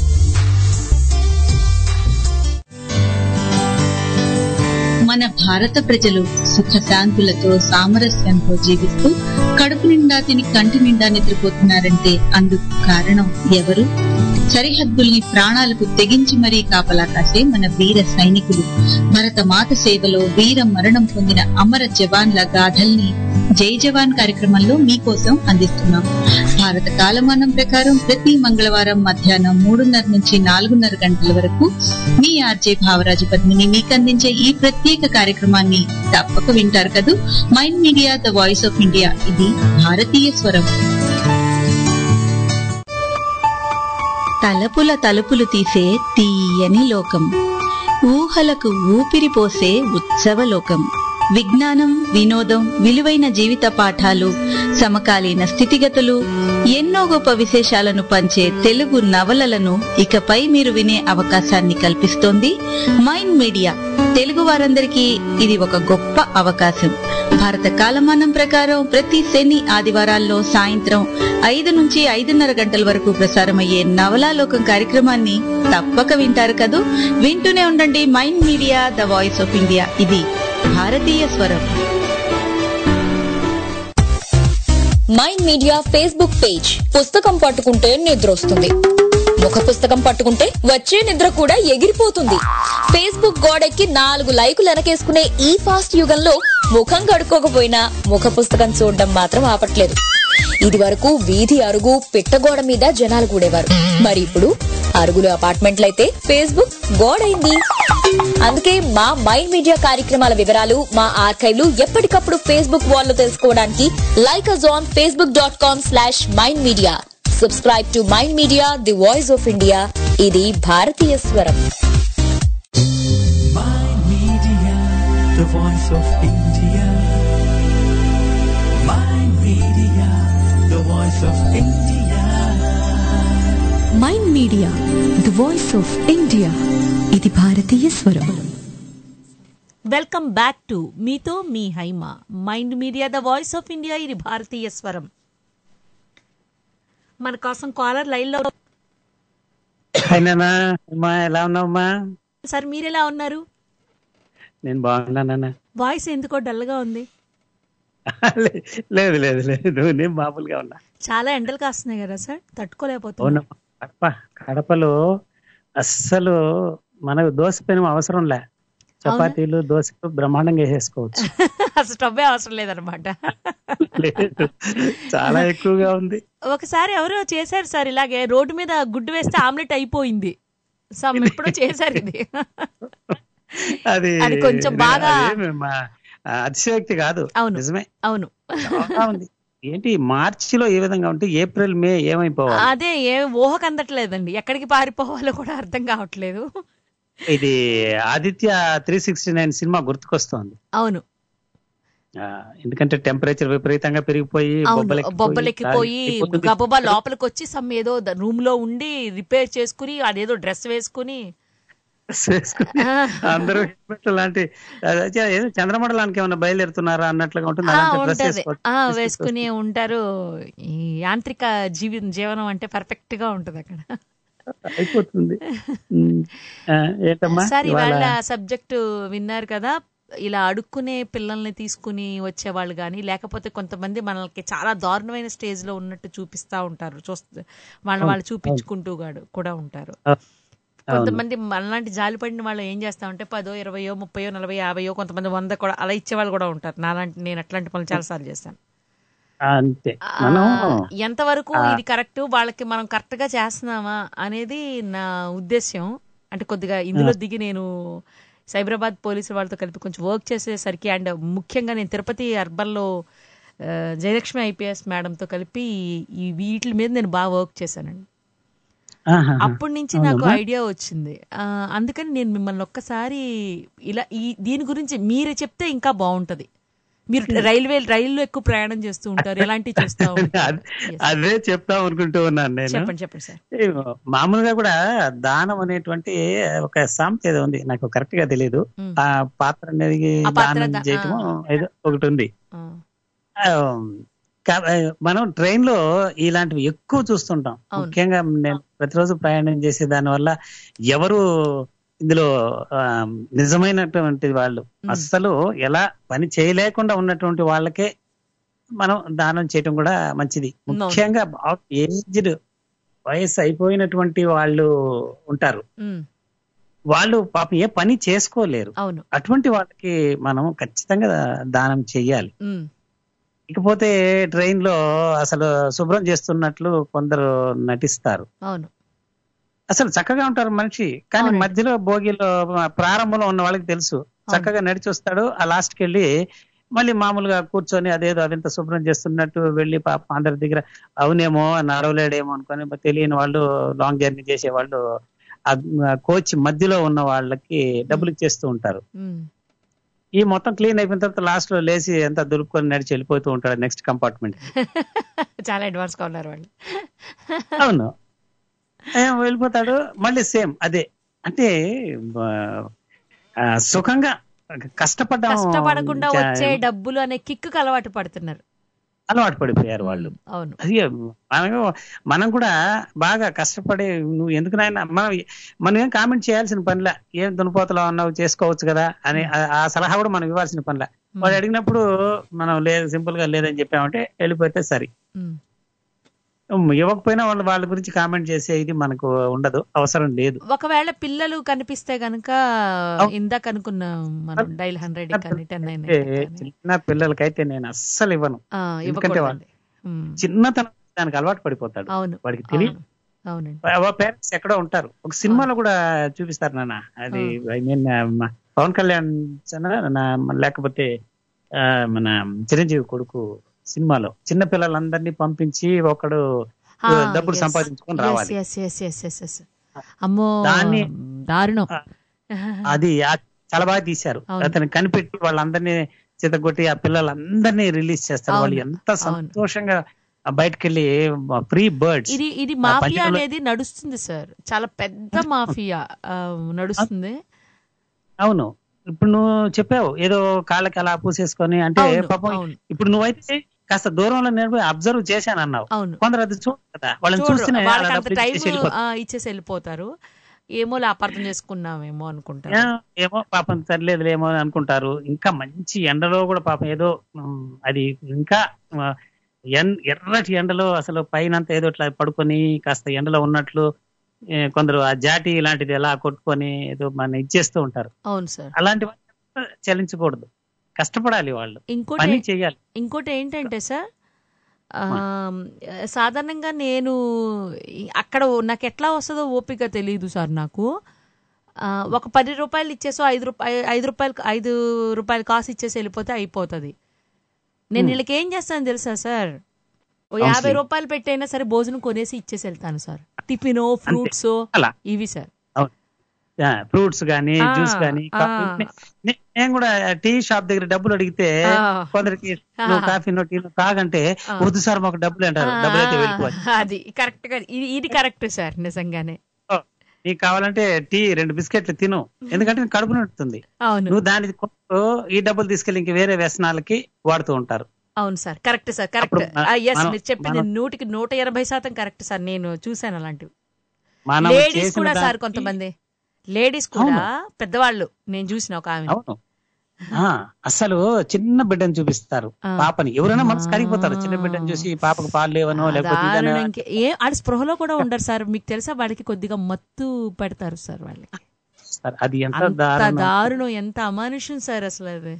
మన భారత ప్రజలు సుఖశాంతులతో సామరస్యంతో జీవిస్తూ కడుపు నిండా తిని కంటి నిండా నిద్రపోతున్నారంటే అందుకు కారణం ఎవరు సరిహద్దుల్ని ప్రాణాలకు తెగించి మరీ కాపలా కాసే మన వీర సైనికులు భరత మాత సేవలో వీర మరణం పొందిన అమర జవాన్ల గాథల్ని జై జవాన్ కార్యక్రమంలో మీకోసం అందిస్తున్నాం భారత కాలమానం ప్రకారం ప్రతి మంగళవారం మధ్యాహ్నం మూడున్నర నుంచి నాలుగున్నర గంటల వరకు మీ ఆర్జే భావరాజు పద్మిని మీకు అందించే ఈ ప్రత్యేక కార్యక్రమాన్ని తప్పక వింటారు కదూ Mind Media the voice of India ఇది భారతీయ స్వరం తలపుల తలుపులు తీసే తీయని లోకం ఊహలకు ఊపిరి పోసే ఉత్సవ లోకం విజ్ఞానం వినోదం విలువైన జీవిత పాఠాలు సమకాలీన స్థితిగతులు ఎన్నో గొప్ప విశేషాలను పంచే తెలుగు నవలలను ఇకపై మీరు వినే అవకాశాన్ని కల్పిస్తోంది మైండ్ మీడియా తెలుగు వారందరికీ ఇది ఒక గొప్ప అవకాశం భారత కాలమానం ప్రకారం ప్రతి శని ఆదివారాల్లో సాయంత్రం ఐదు నుంచి ఐదున్నర గంటల వరకు ప్రసారమయ్యే నవలాలోకం కార్యక్రమాన్ని తప్పక వింటారు కదూ వింటూనే ఉండండి Mind Media the voice of India ఇది భారతీయ స్వరం మైండ్ మీడియా ఫేస్బుక్ పేజ్ పుస్తకం పట్టుకుంటే నిద్ర వస్తుంది ముఖ పుస్తకం పట్టుకుంటే వచ్చే నిద్ర కూడా ఎగిరిపోతుంది ఫేస్బుక్ గోడెక్కి నాలుగు లైకులు వెనకేసుకునే ఈ ఫాస్ట్ యుగంలో ముఖం కడుక్కోకపోయినా ముఖ పుస్తకం చూడడం మాత్రం ఆపట్లేదు ఇది వరకు వీధి అరుగు పిట్టగోడ మీద జనాలు కూడేవారు మరి ఇప్పుడు అరుగులు అపార్ట్మెంట్లయితే ఫేస్బుక్ గోడైంది అందుకే మా మైండ్ మీడియా కార్యక్రమాల వివరాలు మా ఆర్కైవ్లు ఎప్పటికప్పుడు ఫేస్బుక్ వాల్లో తెలుసుకోవడానికి like us on Facebook dot com slash Mind Media subscribe to Mind Media the voice of India ఇది భారతీయ స్వరం Media, the voice of India. Mind Media, the voice of India. Mind Media the voice of India ఇది భారతీయ స్వరం welcome back to మీతో మీ Haima Mind Media the voice of India ఇది భారతీయ స్వరం మన కోసం కాలర్ లైన్ లో అయినా అమ్మా ఎలా ఉన్నావమ్మా సార్ మీరెలా ఉన్నారు నేను బాగున్నానన్నా వాయిస్ ఎందుకో డల్ గా ఉంది లేదు లేదు లేదు నేను మామూలుగా ఉన్నా చాలా ఎండలు కాస్తున్నాయి కదా సార్ తట్టుకోలేకపోతున్నా అవునమ్మా కడప కడపలో అస్సలు మనకు దోశ పెనం అవసరం లే చపాతీలు దోశలు బ్రహ్మాండంగా వేసేసుకోవచ్చు అసలు స్టవ్వే అవసరం లేదనమాట లేదు చాలా ఎక్కువగా ఉంది ఒకసారి ఎవరో చేశారు సార్ ఇలాగే రోడ్డు మీద గుడ్డు వేస్తే ఆమ్లెట్ అయిపోయింది సమ్ ఎప్పుడో చేశారు ఇది అది అది కొంచెం బాగా అదేమి మా అతిశయోక్తి కాదు అవును. నిజమే అవును చాలా ఉంది ఏంటి మార్చిలో ఏ విధంగా ఉంటే ఏప్రిల్ మే ఏమైపోవాలి అదే ఏ ఊహకు అందట్లేదండి ఎక్కడికి పారిపోవాలో కూడా అర్థం కావట్లేదు ఇది Aditya three sixty nine cinema గుర్తుకొస్తోంది అవును ఆ, ఎందుకంటే టెంపరేచర్ విపరీతంగా పెరిగిపోయి అవును బొబ్బలెక్కిపోయి, బొబ్బలెక్కిపోయి కాలిపోతుంది. గబబా లోపలికి వచ్చి సమ్ ఏదో రూమ్ లో ఉండి రిపేర్ చేసుకుని అదేదో డ్రెస్ వేసుకుని వేసుకుని అందరూ హెల్మెట్ లాంటి అదే ఏదో చంద్రమండలానికి ఏమైనా బయలుదేరుతున్నారా అన్నట్లుగా ఉంటుంది ఆ, అలాంటి డ్రెస్ ఉంటది వేసుకో- ఆ, వేసుకుని ఉంటారు ఈ యాంత్రిక జీవి జీవనం అంటే పర్ఫెక్ట్ గా ఉంటది అక్కడ అయిపోతుంది ఉమ్. ఆ, ఏంటమ్మా సార్ ఇవాళ ఇవాళ సబ్జెక్టు విన్నారు కదా ఇలా అడుక్కునే పిల్లల్ని తీసుకుని వచ్చేవాళ్ళు కానీ లేకపోతే కొంతమంది మనకి చాలా దారుణమైన స్టేజ్ లో ఉన్నట్టు చూపిస్తా ఉంటారు చూస్తే వాళ్ళ అవును, వాళ్ళు చూపించుకుంటూ గాడు- కూడా ఉంటారు అవును. కొంతమంది మనలాంటి జాలి పడిన వాళ్ళు ఏం చేస్తామంటే పదో ఇరవయో ముప్పయో నలభై యాభయో కొంతమంది వంద కూడా అలా ఇచ్చే వాళ్ళు కూడా ఉంటారు నాలాంటి నేను అట్లాంటి పనులు చాలా సార్లు చేస్తాను అంతే మనం ఎంతవరకు ఆ. ఇది కరెక్ట్ వాళ్ళకి మనం కరెక్ట్ గా చేస్తున్నామా అనేది నా ఉద్దేశ్యం అంటే కొద్దిగా ఇందులో దిగి నేను సైబరాబాద్ పోలీసు వాళ్ళతో కలిపి కొంచెం వర్క్ చేసేసరికి అండ్ ముఖ్యంగా నేను తిరుపతి అర్బన్ లో ఆ, జయలక్ష్మి ఐపీఎస్ మేడంతో కలిపి ఈ వీటి మీద నేను బాగా వర్క్ చేశానండి ఆహాహా. అప్పటి నుంచి నాకు అవునమ్మా? ఐడియా వచ్చింది ఆ, అందుకని నేను మిమ్మల్ని ఒక్కసారి ఇలా ఈ దీని గురించి మీరు చెప్తే ఇంకా బాగుంటది మీరు రైల్వే రైల్లో ఎక్కువ ప్రయాణం చేస్తూ ఉంటారు ఇలాంటివి చూస్తూ ఉంటారు అదే- అదే చెప్తాం అనుకుంటూ ఉన్నాను నేను చెప్పండి చెప్పండి సార్ ఏ, మామూలుగా కూడా దానం అనేటువంటి ఒక సామెత ఏదో ఉంది నాకు కరెక్ట్ గా తెలియదు మ్. ఆ పాత్ర అనేది ఆ పాత్ర దానం దా- చేయటం ఆ. ఏదో ఒకటి ఉంది ఆ. ఆ, కా- మనం ట్రైన్ లో ఇలాంటివి ఎక్కువ చూస్తుంటాం అవును. ముఖ్యంగా నేను ప్రతిరోజు ప్రయాణం చేసే దాని వల్ల ఎవరు ఇందులో ఆ, నిజమైనటువంటి వాళ్ళు అస్సలు ఎలా పని చేయలేకుండా ఉన్నటువంటి వాళ్ళకే మనం దానం చేయటం కూడా మంచిది అవును. ముఖ్యంగా ఏజ్డ్ వయసు అయిపోయినటువంటి వాళ్ళు ఉంటారు ఉమ్, వాళ్ళు పాపం ఏ పని చేసుకోలేరు అవును అటువంటి వాళ్ళకి మనం ఖచ్చితంగా దానం చెయ్యాలి ఉమ్, ఇకపోతే ట్రైన్ లో అసలు శుభ్రం చేస్తున్నట్లు కొందరు నటిస్తారు అవును అసలు చక్కగా ఉంటారు మనిషి కానీ అవునండి. మధ్యలో భోగిలో ప్రారంభంలో ఉన్న వాళ్ళకి తెలుసు చక్కగా నడిచి వస్తాడు ఆ లాస్ట్కి వెళ్ళి మళ్ళీ మామూలుగా కూర్చొని అదేదో అవింత శుభ్రం చేస్తున్నట్టు వెళ్ళి పాప అందరి దగ్గర అవునేమో నడవలేడేమో అనుకొని తెలియని వాళ్ళు లాంగ్ జర్నీ చేసే వాళ్ళు ఆ కోచ్ మధ్యలో ఉన్న వాళ్ళకి డబ్బులు ఇచ్చేస్తూ ఉంటారు ఉమ్, ఈ మొత్తం క్లీన్ అయిపోయిన తర్వాత లాస్ట్ లో లేచి ఎంత దులుపుకొని నడిచి వెళ్ళిపోతూ ఉంటాడు నెక్స్ట్ కంపార్ట్మెంట్ చాలా అడ్వాన్స్ గా ఉన్నారు వాళ్ళు అవును ఏ, వెళ్ళిపోతాడు మళ్ళీ సేమ్ అదే అంటే ఆ, ఆ, సుఖంగా కష్టపడ్డం కష్టపడకుండా చా- వచ్చే డబ్బులు అనే కిక్కు అలవాటు పడుతున్నారు అలవాటు పడిపోయారు వాళ్ళు అవును అది మనం మనం కూడా బాగా కష్టపడి నువ్వు ఎందుకు నాయన మనం మనం ఏం కామెంట్ చేయాల్సిన పనిలా ఏం దున్నపోతలో ఉన్నావు చేసుకోవచ్చు కదా అని ఆ- ఆ సలహా కూడా మనం ఇవ్వాల్సిన పనిలా వాడు అడిగినప్పుడు మనం లేదు సింపుల్ గా లేదని చెప్పామంటే వెళ్ళిపోతే సరి ఉమ్. ఉమ్, ఇవ్వకపోయినా వాళ్ళు వాళ్ళ గురించి కామెంట్ చేసే ఇది మనకు ఉండదు అవసరం లేదు ఒకవేళ పిల్లలు కనిపిస్తే గనక ఇందాక అనుకున్న మనం డైల్ హండ్రెడ్ కానీ టెన్ నైన్ అంటే చిన్న పిల్లలకైతే నేను అస్సలు ఇవ్వను ఎందుకంటే ఇవ్వకూడదండి వాళ్ళు చిన్నతనం దానికి అలవాటు పడిపోతాడు అవును వాడికి తెలియదు అవునండి పేరెంట్స్ ఎక్కడో ఉంటారు ఒక సినిమాలో కూడా చూపిస్తారు నాన్న అది ఐ మీన్ పవన్ కళ్యాణ్ చన- నా- లేకపోతే ఆ, మన చిరంజీవి కొడుకు సినిమాలో చిన్న పిల్లలందరినీ పంపించి ఒకడు డబ్బులు సంపాదించుకొని రావాలి yes yes yes yes yes అమ్మో దాన్ని దారుణం అది ఆ- చాలా బాగా తీశారు అవును. అతను కనిపెట్టి వాళ్ళందరినీ చితగొట్టి ఆ పిల్లలందరినీ రిలీజ్ చేస్తారు వాళ్ళు అవును, ఎంత సంతోషంగా బయటకు వెళ్ళి ఫ్రీ బర్డ్స్ ఇది ఇది మాఫియా అనేది నడుస్తుంది సార్ చాలా పెద్ద మాఫియా ఆ, నడుస్తుంది అవును ఇప్పుడు నువ్వు చెప్పావు ఏదో కాళ్ళకి అలా పూసేసుకొని అంటే అవును, పాపం అవును. ఇప్పుడు నువ్వైతే కాస్త దూరంలో నేను అబ్జర్వ్ చేశాను అన్నావు అవును. కొందరు అది చూడు కదా వాళ్ళని చూడరు. చూస్తేనే వాళ్ళకి అలా అంత డబ్బులు టైం ఇచ్చేసి వెళ్ళిపోతారు. ఇచ్చేసి వెళ్ళిపోతారు ఏమో అపార్థం చేసుకున్నామేమో అనుకుంటారు ఏ- ఏమో పాపం సర్లేదులేమో అని అనుకుంటారు ఇంకా మంచి ఎండలో కూడా పాపం ఏదో ఉమ్, అది ఇంకా ఆ, ఎన్- ఎర్రటి ఎండలో అసలు పైన ఏదో ఇట్లా పడుకొని కాస్త ఎండలో ఉన్నట్లు ఏ, కొందరు ఆ జాటి లాంటిది ఎలా కొట్టుకొని ఏదో మన ఇచ్చేస్తూ ఉంటారు అవును సార్ అలాంటి వాళ్ళు చలించకూడదు కష్టపడాలి వాళ్ళు ఇంకోటి పని చేయాలి ఇంకోటి ఏంటంటే సార్ ఆ, సాధారణంగా నేను ఈ- అక్కడ నాకు ఎట్లా వస్తుందో ఓపిక తెలియదు సార్ నాకు ఆ, ఒక పది రూపాయలు ఇచ్చేసో ఐదు రూపాయలు ఐదు రూపాయలు ఐదు రూపాయలు కాసు ఇచ్చేసి వెళ్ళిపోతే అయిపోతుంది నేను Hmm. వీళ్ళకి ఏం చేస్తాను తెలుసా సార్ ఓ Counseling. యాభై రూపాయలు పెట్టైనా సరే భోజనం కొనేసి ఇచ్చేసి వెళ్తాను సార్ టిఫినో ఫ్రూట్స్ అలా ఇవి సార్ ఫ్రూట్స్ గానీ ఆ, జ్యూస్ గానీ ఆ. కాఫీ నే- నే- నేను కూడా టీ షాప్ దగ్గర డబ్బులు అడిగితే ఆ. కొందరికి నువ్వు ఆ. కాఫీ నో టీ తాగంటే ఆ. వద్దు సార్ మాకు డబ్బులు అంటారు డబ్బులు అయితే వెళ్ళిపోవాలి ఆ, అది కరెక్ట్ గా ఇది ఇది కరెక్ట్ సార్ నిజంగానే నీకు కావాలంటే టీ రెండు బిస్కెట్లు తిను ఎందుకంటే నీకు కడుపు నిండుతుంది అవును నువ్వు దాని కొరకు ఈ డబ్బులు తీసుకెళ్ళి ఇంక వేరే వ్యసనాలకి వాడుతూ ఉంటారు అవును సార్ కరెక్ట్ సార్ కరెక్ట్ అప్పుడు మన- ఎస్ మనం- మీరు చెప్పింది మనం- నూటికి నూట ఎనభై శాతం కరెక్ట్ సార్ నేను చూశాను అలాంటివి మనం లేడీస్ చేసిన కూడా సార్ దానికి- కొంతమంది లేడీస్ కూడా పెద్దవాళ్ళు నేను చూసిన ఒక ఆమె అవును ఆ, అసలు చిన్న బిడ్డను చూపిస్తారు ఆ. పాపని ఎవరైనా మనసు కరిగిపోతారు చిన్న బిడ్డను చూసి ఈ పాపకు పాలు లేవనో లేకపోతే ఇదనో. దారుణం ఇంకే- ఏ ఆడ స్పృహలో కూడా ఉండరు సార్ మీకు తెలుసా వాళ్ళకి కొద్దిగా మత్తు పెడతారు సార్ వాళ్ళకి సార్, అది ఎంత అంత దారుణం దారుణం ఎంత అమానుషం సార్ అసలు అది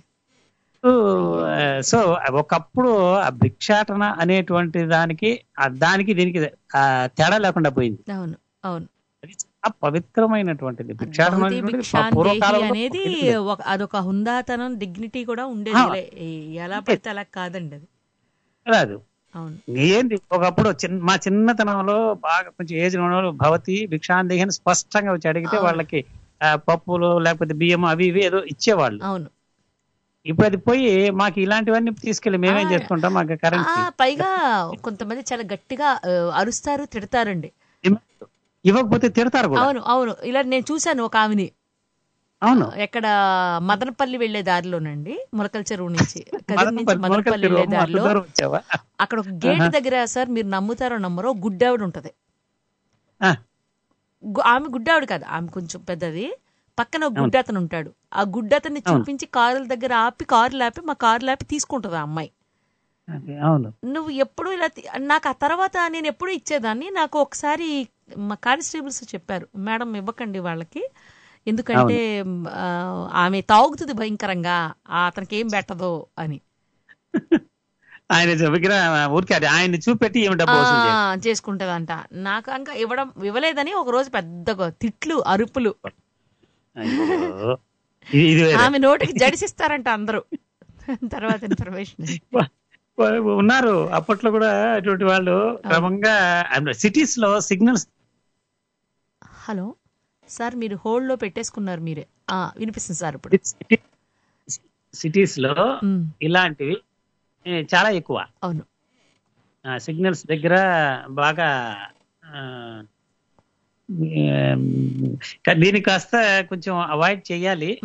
సో ఒకప్పుడు ఆ భిక్షాటన అనేటువంటి దానికి ఆ దానికి దీనికి ఆ తేడా లేకుండా పోయింది అవును అవును అది చాలా పవిత్రమైనటువంటిది భిక్షాటన భౌతి అనేటువంటిది భిక్షాందేహి పూర్వకాలంలో అనేది ఉండేది. ఒక అదొక హుందాతనం డిగ్నిటీ కూడా ఉండేది ఆ. ఇలా- ఎలా పడితే అలా కాదండి అది రాదు అవును ఏంది ఒకప్పుడు చిన్న మా చిన్నతనంలో బాగా కొంచెం ఏజ్ ఉన్న వాళ్ళు భవతి భిక్షాందేహి అని స్పష్టంగా వచ్చి అడిగితే అవును. వాళ్ళకి ఆ, పప్పులు లేకపోతే బియ్యం అవి ఇవి ఏదో ఇచ్చేవాళ్ళు అవును ఇప్పుడు అది పోయి మాకు ఇలాంటివన్నీ తీసుకెళ్లి మేమేం ఆ, చేసుకుంటాం మాకు ఆ, కరెన్సీ పైగా కొంతమంది చాలా గట్టిగా ఆ, అరుస్తారు తిడతారండి ఇవ్వకపోతే తిడతారు కూడా అవును అవును ఇలా నేను చూశాను ఒక ఆమెని అవును ఎక్కడ మదనపల్లి వెళ్లే దారిలోనండి మొలకల చెరువు నుంచి కదిరి నుంచి మదనపల్లి, మదనపల్లి మొలకల వెళ్లే చెరువు, దారిలో అంత దూరం వచ్చావా? అక్కడ ఒక గేట్ ఆహా. దగ్గర సార్ మీరు నమ్ముతారో నమ్మరో గుడ్డావిడ ఉంటది ఆ. గు- ఆమె గుడ్డావిడ కాదు ఆమె కొంచెం పెద్దది పక్కన ఒక అవును. గుడ్డతను ఉంటాడు ఆ గుడ్డతన్ని అవును. చూపించి కారుల దగ్గర ఆపి కారు లాపి మా కారు లాపి తీసుకుంటది ఆ అమ్మాయి అవును నువ్వు ఎప్పుడు ఇలా తి- నాకు ఆ తర్వాత నేను ఎప్పుడు ఇచ్చేదాన్ని నాకు ఒకసారి మా కానిస్టేబుల్స్ చెప్పారు మేడం ఇవ్వకండి వాళ్ళకి ఎందుకంటే ఆ, ఆమె తాగుతుంది భయంకరంగా ఆ, అతనికి ఏం పెట్టదు అని ఆయన విగ్రహం ఊరికే అది ఆయన్ని చూపెట్టి ఏమి డబ్బు వసూలు చేయాలి. ఆ, చేసుకుంటదంట నాకు ఇంకా ఇవ్వడం ఇవ్వలేదని ఒక రోజు పెద్దగా తిట్లు అరుపులు అయ్యో. ఇది ఇది వేరే. ఆమె నోటికి జడిసిస్తారంట అందరూ తర్వాత ఇన్ఫర్మేషన్ ఉన్నారు అప్పట్లో కూడా అటువంటి వాళ్ళు క్రమంగా సిటీస్ లో సిగ్నల్స్ హలో సార్ మీరు హోల్డ్ లో పెట్టేసుకున్నారు మీరే ఆ, వినిపిస్తుంది సార్ ఇప్పుడు సిటీస్ లో మ్. ఇలాంటివి ఏ, చాలా ఎక్కువ అవును సిగ్నల్స్ దగ్గర బాగా ఆ, ఏం, కా- దీన్ని కాస్త కొంచెం అవాయిడ్ చేయాలి అవును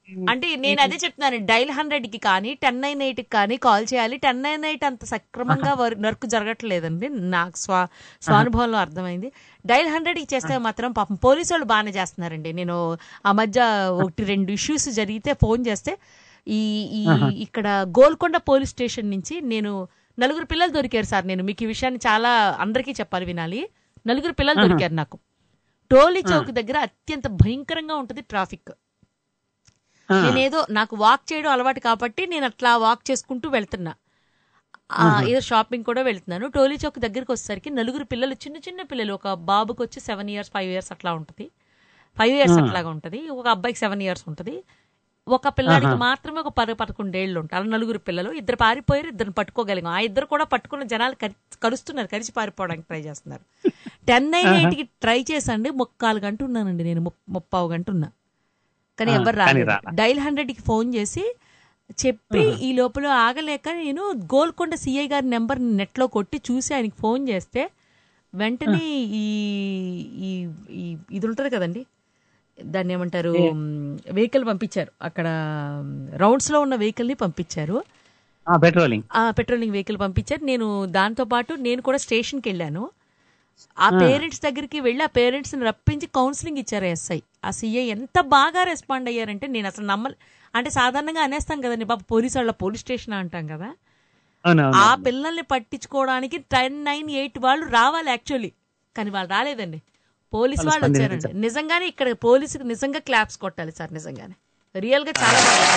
అంటే నేను అదే చెప్తున్నాను డైల్ హండ్రెడ్ కి కానీ టెన్ నైన్ ఎయిట్ కి కానీ కాల్ చేయాలి టెన్ నైన్ ఎయిట్ అంత సక్రమంగా వర్క్ జరగట్లేదండి నాకు స్వా స్వానుభవంలో అర్థమైంది డైల్ హండ్రెడ్ కి చేస్తే మాత్రం పాపం పోలీసు వాళ్ళు బాగానే చేస్తున్నారండి నేను ఆ మధ్య ఒకటి రెండు ఇష్యూస్ జరిగితే ఫోన్ చేస్తే ఈ ఈ ఆహా. ఇక్కడ గోల్కొండ పోలీస్ స్టేషన్ నుంచి నేను నలుగురు పిల్లలు దొరికారు సార్ నేను మీకు ఈ విషయాన్ని చాలా అందరికీ చెప్పాలి వినాలి నలుగురు పిల్లలు ఆహా. దొరికారు నాకు టోలీ ఆ. చౌక్ దగ్గర అత్యంత భయంకరంగా ఉంటుంది ట్రాఫిక్ ఆ. నేనేదో నాకు వాక్ చేయడం అలవాటు కాబట్టి నేను అట్లా వాక్ చేసుకుంటూ వెళ్తున్నా ఆ, ఆహా. ఏదో షాపింగ్ కూడా వెళ్తున్నాను టోలీ చౌక్ దగ్గరికి వచ్చేసరికి నలుగురు పిల్లలు చిన్న చిన్న పిల్లలు ఒక బాబుకి వచ్చి సెవెన్ ఇయర్స్ ఫైవ్ ఇయర్స్ అట్లా ఉంటుంది ఫైవ్ ఇయర్స్ ఆ. అట్లాగా ఉంటుంది ఒక అబ్బాయికి సెవెన్ ఇయర్స్ ఉంటుంది ఒక పిల్లాడికి ఆహా. మాత్రమే ఒక పది పదకొండేళ్ళు ఉంటారు అలా నలుగురు పిల్లలు ఇద్దరు పారిపోయారు ఇద్దరు పట్టుకోగలిగాం ఆ ఇద్దరు కూడా పట్టుకున్న జనాలు కరి- కరుస్తున్నారు కరిచి పారిపోవడానికి ట్రై చేస్తున్నారు టెన్ నైన్ ఆహా. ఎయిట్కి ట్రై చేసండి ముక్కాలు గంట ఉన్నానండి నేను ముప్- ముప్పావు గంట ఉన్నా కానీ ఆ, ఎవరు కానీ రాలేదు రాలా. డైల్ హండ్రెడ్కి ఫోన్ చేసి చెప్పి ఈ లోపల ఆగలేక నేను గోల్కొండ సిఐ గారి నెంబర్ నెట్లో కొట్టి చూసి ఆయనకి ఫోన్ చేస్తే వెంటనే ఈ ఈ ఈ- ఇది ఉంటుంది కదండి దాన్ని ఏమంటారు వెహికల్ పంపించారు అక్కడ రౌండ్స్ లో ఉన్న వెహికల్ ని పంపించారు పెట్రోలింగ్ ఆ పెట్రోలింగ్ వెహికల్ పంపించారు నేను దాంతో పాటు నేను కూడా స్టేషన్కి వెళ్ళాను ఆ ఆ. పేరెంట్స్ దగ్గరికి వెళ్ళి ఆ పేరెంట్స్ ని రప్పించి కౌన్సిలింగ్ ఇచ్చారు ఎస్ఐ ఆ సీఐ ఎంత బాగా రెస్పాండ్ అయ్యారంటే నేను అసలు నమ్మలే అంటే సాధారణంగా అనేస్తాం కదండి బాబు పోలీసు వాళ్ళ పోలీస్ స్టేషన్ అంటాం కదా అవునవును ఆ పిల్లల్ని పట్టించుకోవడానికి టెన్ నైన్ ఎయిట్ వాళ్ళు రావాలి యాక్చువల్లీ కానీ వాళ్ళు రాలేదండి పోలీస్ వాళ్ళు వాళ్ళు వచ్చారండి స్పందించారు. నిజంగానే ఇక్కడ పోలీసుకి నిజంగా క్లాప్స్ కొట్టాలి సార్ నిజంగానే రియల్ గా చాలా బాగా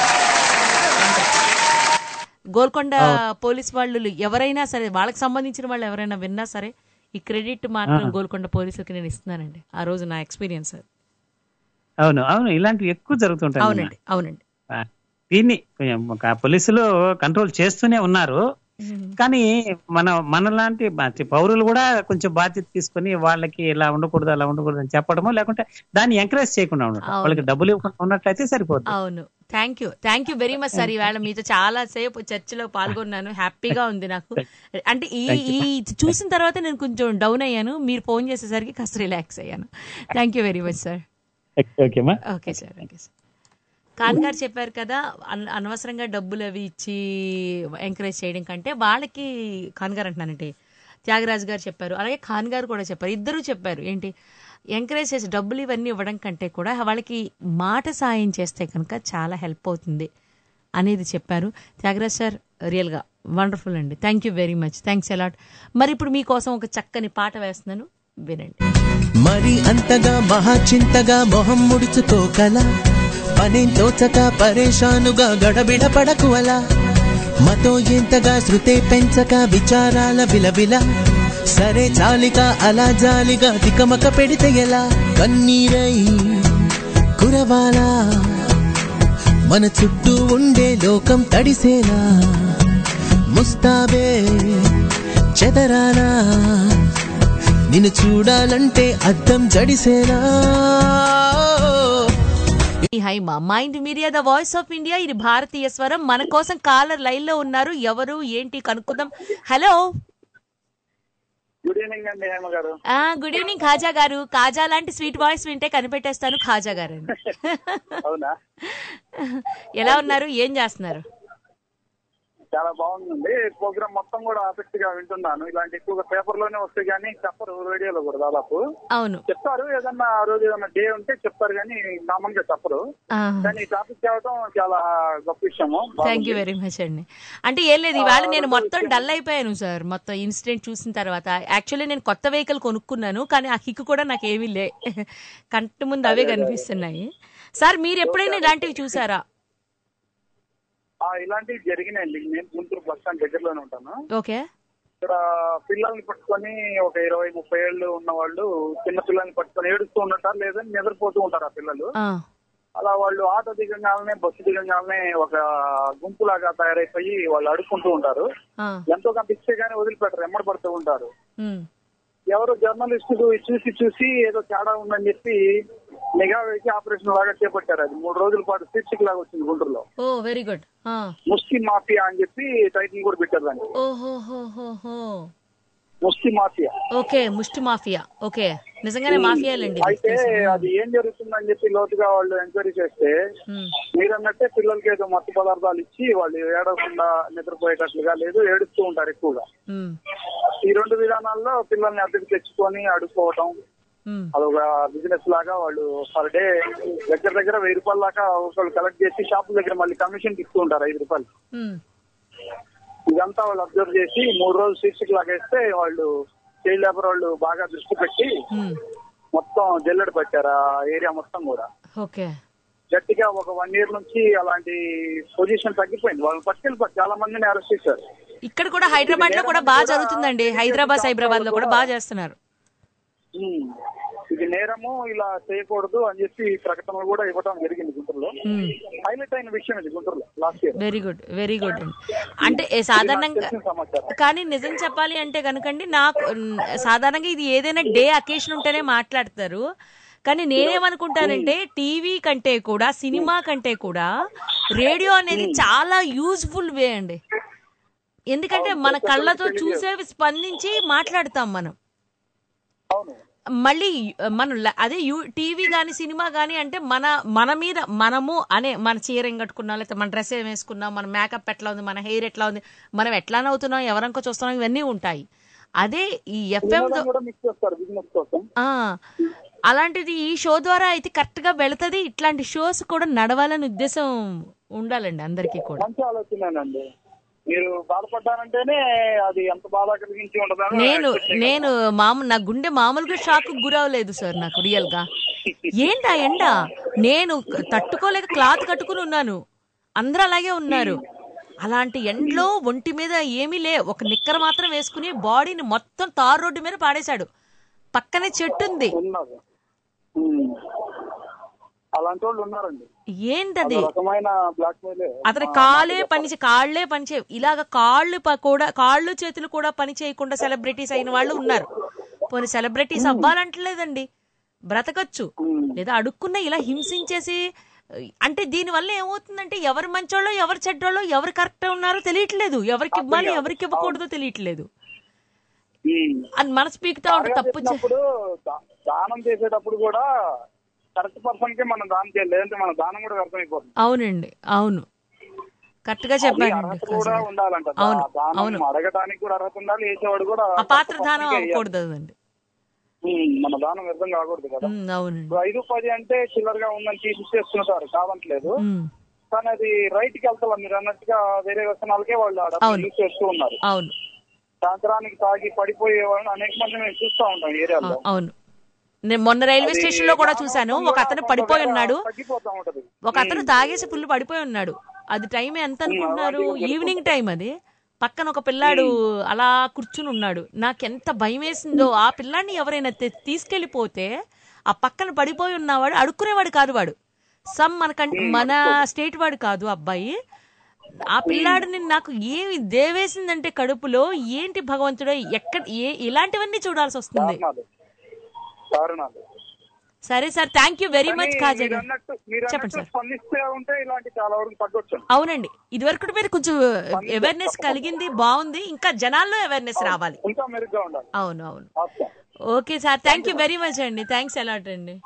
గోల్కొండ పోలీస్ వాళ్ళు ఎవరైనా సరే వాళ్ళకి సంబంధించిన వాళ్ళు ఎవరైనా విన్నా సరే ఈ క్రెడిట్ మాత్రం ఆహా. గోల్కొండ పోలీసులకి నేను ఇస్తున్నానండి ఆ రోజు నా ఎక్స్పీరియన్స్ అది అవును అవును ఇలాంటివి ఎక్కువ జరుగుతుంటాయి అవునండి అవునండి ఆ, దీన్ని కొంచెం ఒక పోలీసులు కంట్రోల్ చేస్తూనే ఉన్నారు కానీ మన మనలాంటి బాధ్య- పౌరులు కూడా కొంచెం బాధ్యత తీసుకొని వాళ్ళకి ఇలా ఉండకూడదు అలా ఉండకూడదు అని చెప్పడమో లేకుంటే దాన్ని ఎంకరేజ్ చేయకుండా ఉండడం అవును. వాళ్ళకి డబ్బులు ఇవ్వకుండా ఉన్నట్లయితే సరిపోతుంది అవును thank you thank you very much sir ఈవేళ మీతో చాలా సేపు చర్చలో పాల్గొన్నాను హ్యాపీగా ఉంది నాకు అంటే ఈ Thank you. ఈ చూసిన తర్వాత నేను కొంచెం డౌన్ అయ్యాను మీరు ఫోన్ చేసేసరికి కాస్త రిలాక్స్ అయ్యాను thank you very much sir ఓకేమా okay sir okay sir Khan గారు చెప్పారు కదా అన్- అనవసరంగా డబ్బులు అవి ఇచ్చి ఎంకరేజ్ చేయడం కంటే వాళ్ళకి ఖాన్ గారు అంటున్నానంటే త్యాగరాజు గారు చెప్పారు అలాగే ఖాన్ గారు కూడా చెప్పారు ఇద్దరు చెప్పారు ఏంటి ఎంకరేజ్ చేసి డబ్బులు ఇవన్నీ ఇవ్వడం కంటే కూడా వాళ్ళకి మాట సాయం చేస్తే కనుక చాలా హెల్ప్ అవుతుంది అనేది చెప్పారు త్యాగరాజ్ సార్ రియల్గా వండర్ఫుల్ అండి thank you very much thanks a lot మరి ఇప్పుడు మీకోసం ఒక చక్కని పాట వేస్తున్నాను వినండి మరి అంతగా మహాచింతగా మొహం ముడుచుకోకల పనేం తోచక పరేషానుగా గడబిడ పడకు అలా మతో ఎంతగా శృతే పెంచక విచారాల విలవిల సరే చాలిక అలా జాలిగా తికమక పెడితే ఎలా కన్నీరై కురవాలా మన చుట్టూ ఉండే లోకం తడిసేలా ముస్తాబే చెదరానా నిన్ను చూడాలంటే అద్దం జడిసేనా ఈ Haima Mind Media the voice of India ఇది భారతీయ స్వరం మన కోసం కాలర్ లైన్ లో ఉన్నారు ఎవరు ఏంటి కనుక్కుందాం హలో గుడ్ ఈవినింగ్ అండి హేమ గారు ఆ గుడ్ ఈవినింగ్ ఖాజా గారు కాజా లాంటి స్వీట్ వాయిస్ వింటే కనిపెట్టేస్తాను ఖాజా గారు అని అవునా ఎలా ఉన్నారు ఏం చేస్తున్నారు చాలా బాగుందండి ప్రోగ్రామ్ మొత్తం కూడా ఆసక్తిగా వింటున్నాను ఇలాంటి ఎక్కువగా పేపర్ లోనే వస్తాయి కానీ చెప్పరు రేడియోలో కూడా దాదాపు అవును చెప్తారు ఏదన్నా ఆ రోజు ఏదన్నా డే ఉంటే చెప్తారు కానీ కామన్ గా చెప్పరు కానీ ఈ టాపిక్ చేయడం చాలా గొప్ప విషయము థ్యాంక్ యూ వెరీ మచ్ అండి అంటే ఏం లేదు ఇవాళ నేను మొత్తం డల్ అయిపోయాను సార్ మొత్తం ఇన్సిడెంట్ చూసిన తర్వాత యాక్చువల్లీ నేను కొత్త వెహికల్ కొనుక్కున్నాను కానీ ఆ కిక్ కూడా నాకు ఏమీ లే కంటి ముందు అవే కనిపిస్తున్నాయి సార్ మీరు ఎప్పుడైనా ఇలాంటివి చూసారా ఆ, ఇలాంటివి జరిగినాయండి నేను గుంటూరు బస్ స్టాండ్ దగ్గరలోనే ఉంటాను ఓకే ఇక్కడ పిల్లల్ని పట్టుకొని ఒక ఇరవై ముప్పై ఏళ్ళు ఉన్న వాళ్ళు చిన్న పిల్లల్ని పట్టుకొని ఏడుస్తూ ఉంటారు లేదని నిద్రపోతూ ఉంటారు ఆ పిల్లలు ఆ, అలా వాళ్ళు ఆటో దిగంగానే బస్సు దిగంగానే ఒక గుంపులాగా తయారైపోయి వాళ్ళు అడుక్కుంటూ ఉంటారు ఆ, ఎంతో కొంత ఇచ్చే గానీ వదిలిపెట్టరు ఎమ్మడి పడుతూ ఉంటారు ఉమ్, ఎవరు జర్నలిస్టులు చూసి చూసి ఏదో తేడా ఉందని చెప్పి నిఘా వేసి ఆపరేషన్ లాగా చేపట్టారు అది మూడు రోజుల పాటు శీర్షిక లాగా వచ్చింది గుంటూరులో ఓ వెరీ గుడ్ ముస్లిం మాఫియా అని చెప్పి టైటిల్ కూడా పెట్టారు దానికి ఓహోహోహోహో ముష్టి మాఫియా ఓకే ముష్టి మాఫియా ఓకే నిజంగానే మాఫియాలండి ఇది. అయితే తెలుసు. అది ఏం జరుగుతుందని చెప్పి లోతుగా వాళ్ళు ఎంక్వైరీ చేస్తే ఉమ్, మీరన్నట్టే పిల్లలకి ఏదో మత్తు పదార్థాలు ఇచ్చి వాళ్ళు ఏడవకుండా నిద్రపోయేటట్లుగా లేదు ఏడుస్తూ ఉంటారు ఎక్కువగా ఉమ్, ఈ రెండు విధానాల్లో పిల్లల్ని అద్దెకి తెచ్చుకొని అడుక్కోవటం ఉమ్. అదొక బిజినెస్ లాగా వాళ్ళు పర్ డే దగ్గర దగ్గర వెయ్యి రూపాయల దాకా ఒకళ్ళు కలెక్ట్ చేసి షాపుల దగ్గర మళ్ళీ కమిషన్ ఇస్తూ ఉంటారు ఐదు రూపాయలు ఉమ్. ఇదంతా వాళ్ళు అబ్జర్వ్ చేసి మూడు రోజులు శీర్షిక లాగేస్తే వాళ్ళు చైల్డ్ లేబర్ వాళ్ళు బాగా దృష్టి పెట్టి ఉమ్, మొత్తం జల్లెడ పెట్టారు ఆ ఏరియా మొత్తం కూడా ఓకే గట్టిగా ఒక వన్ ఇయర్ నుంచి అలాంటి పొజిషన్ తగ్గిపోయింది వాళ్ళు పట్టుకెళ్ళిపోయి చాలా మందిని అరెస్ట్ చేశారు ఇక్కడ కూడా హైదరాబాద్ లో కూడా బాగా జరుగుతుందండి హైదరాబాద్ సైబరాబాద్ లో కూడా బాగా చేస్తున్నారు ఉమ్. ఇది నేరము ఇలా చేయకూడదు అని చెప్పి ప్రకటనలు కూడా ఇవ్వడం జరిగింది గుంటూరులో ఉమ్. హైలైట్ అయిన విషయం ఇది గుంటూరులో last year very good very good అండి అంటే ఏ సాధారణంగా తెలిసిన సమాచారం కానీ నిజం చెప్పాలి అంటే కనుకండి నాకు ఉమ్, సాధారణంగా ఇది ఏదైనా డే అకేషన్ ఉంటేనే మాట్లాడతారు కానీ నేనేమనుకుంటానంటే టీవీ కంటే కూడా సినిమా కంటే కూడా రేడియో అనేది చాలా యూజ్ఫుల్ వే అండి ఎందుకంటే మన కళ్ళతో చూసేవి స్పందించి మాట్లాడతాం మనం మళ్ళీ మనం ల- అదే యూ టీవీ కానీ సినిమా కానీ అంటే మన మన మీద మనము అనే మన చీర ఏం కట్టుకున్నాం లేకపోతే మన డ్రెస్ ఏం వేసుకున్నాం మన మేకప్ ఎట్లా ఉంది మన హెయిర్ ఎట్లా ఉంది మనం ఎట్లా నవ్వుతున్నాం ఎవరంకో చూస్తున్నాం ఇవన్నీ ఉంటాయి అదే ఈ ఎఫ్ఎం వినోదం కూడా మిక్స్ చేస్తారు బిజినెస్ కోసం అలాంటిది ఈ షో ద్వారా అయితే కరెక్ట్ గా వెళుతుంది ఇట్లాంటి షోస్ కూడా నడవాలని ఉద్దేశం ఉండాలండి అందరికీ కూడా మంచి ఆలోచనేనండి మీరు బాధపడ్డారంటేనే అది ఎంత బాధ కలిగించి ఉండదని నేను నేను మామూ నా గుండె మామూలుగా షాక్ గురవలేదు సార్ నాకు రియల్ గా ఏంటా ఎండ నేను తట్టుకోలేక క్లాత్ కట్టుకుని ఉన్నాను అందరూ అలాగే ఉన్నారు అలాంటి ఎండలో ఒంటి మీద ఏమీ లే ఒక నిక్కర మాత్రం వేసుకుని బాడీని మొత్తం తార్ రోడ్డు మీద పాడేశాడు పక్కనే చెట్టు ఉంది ఉన్నారు ఉమ్. అలాంటి వాళ్ళు ఉన్నారండి ఏంటది అదో రకమైన బ్లాక్ మెయిల్ అతని కాలే పని చే- కాళ్ళే పని చేయ ఇలాగ కాళ్ళు ప- కూడా కాళ్ళు చేతులు కూడా పని చేయకుండా సెలబ్రిటీస్ అయిన వాళ్ళు ఉన్నారు పోనీ సెలబ్రిటీస్ అవ్వాలంటలేదండి బ్రతకచ్చు లేదా అడుక్కున్న ఇలా హింసించేసి అంటే దీని వల్ల ఏమవుతుందంటే ఎవరు మంచోళ్ళో ఎవరు చెడ్డోళ్ళో ఎవరు కరెక్ట్ ఉన్నారో తెలియట్లేదు ఎవరికి ఇవ్వాలి ఎవరికి ఇవ్వకూడదో తెలియట్లేదు అని మనసు పీకుతా ఉంటే తప్పు చే- చేసినప్పుడు దా- దానం చేసేటప్పుడు కూడా కరెక్ట్ పర్సన్ కి మనం దానం చేయాలి లేదంటే మన దానం కూడా వ్యర్థం అయిపోతుంది అవునండి అవును కరెక్ట్ గా చెప్పానండి అర్హత కూడా ఉండాలంట దా- అవును దానం అవును అడగటానికి కూడా అర్హత ఉండాలి వేసేవాడు కూడా అపాత్ర దానం correct person కే అవ్వకూడదు అదండి ఉమ్, మన దానం వ్యర్థం కాకూడదు కదా ఉమ్, అవునండి ఇప్పుడు ఐదు పది అంటే చిల్లరగా ఉందని తీసేస్తున్నారు కావట్లేదు ఉమ్, కానీ అది రైట్ కి వెళ్తాం మీరు అన్నట్టుగా వేరే వ్యసనాలకే వాళ్ళు ఆడ అవును. యూజ్ చేస్తూ ఉన్నారు అవును సాయంత్రానికి తాగి పడిపోయే వాళ్ళని అనేక మంది మేము చూస్తూ ఉంటాం ఏరియాలో అవు- అవును నేను మొన్న రైల్వే అది స్టేషన్ లో కూడా చూశాను ఒక అతను పడిపోయి ఉన్నాడు తగ్గిపోతా ఉంటది ఒక అతను తాగేసి ఫుల్ పడిపోయి ఉన్నాడు అది టైం ఎంత అనుకుంటున్నారు ఈవినింగ్ టైం అది పక్కన ఒక పిల్లాడు అలా కూర్చుని ఉన్నాడు నాకెంత భయం వేసిందో ఆ పిల్లాడిని ఎవరైనా తె- తీసుకెళ్లిపోతే ఆ పక్కన పడిపోయి ఉన్నవాడు అడుక్కునేవాడు కాదు వాడు సమ్ మనకంటే మన స్టేట్ వాడు కాదు అబ్బాయి ఆ పిల్లాడిని నాకు ఏమి దేవేసిందంటే కడుపులో ఏంటి భగవంతుడో ఎక్కడ ఏ ఇలాంటివన్నీ చూడాల్సి వస్తుంది దారుణాలు దారుణాలు సరే sir thank you very much కానీ కాజా మీరు గారు అన్నట్టు మీరు చెప్పండి అన్నట్టు సార్ స్పందిస్తే ఉంటే ఇలాంటి చాలా వరకు తగ్గొచ్చు అవునండి ఇదివరకు మీద కొంచెం అవేర్నెస్ కలిగింది బాగుంది ఇంకా జనాల్లో అవేర్నెస్ రావాలి ఇంకా మెరుగ్గా ఉండాలి అవును అవును okay. Okay sir thank you very much అండి థ్యాంక్స్ అలాట్ అండి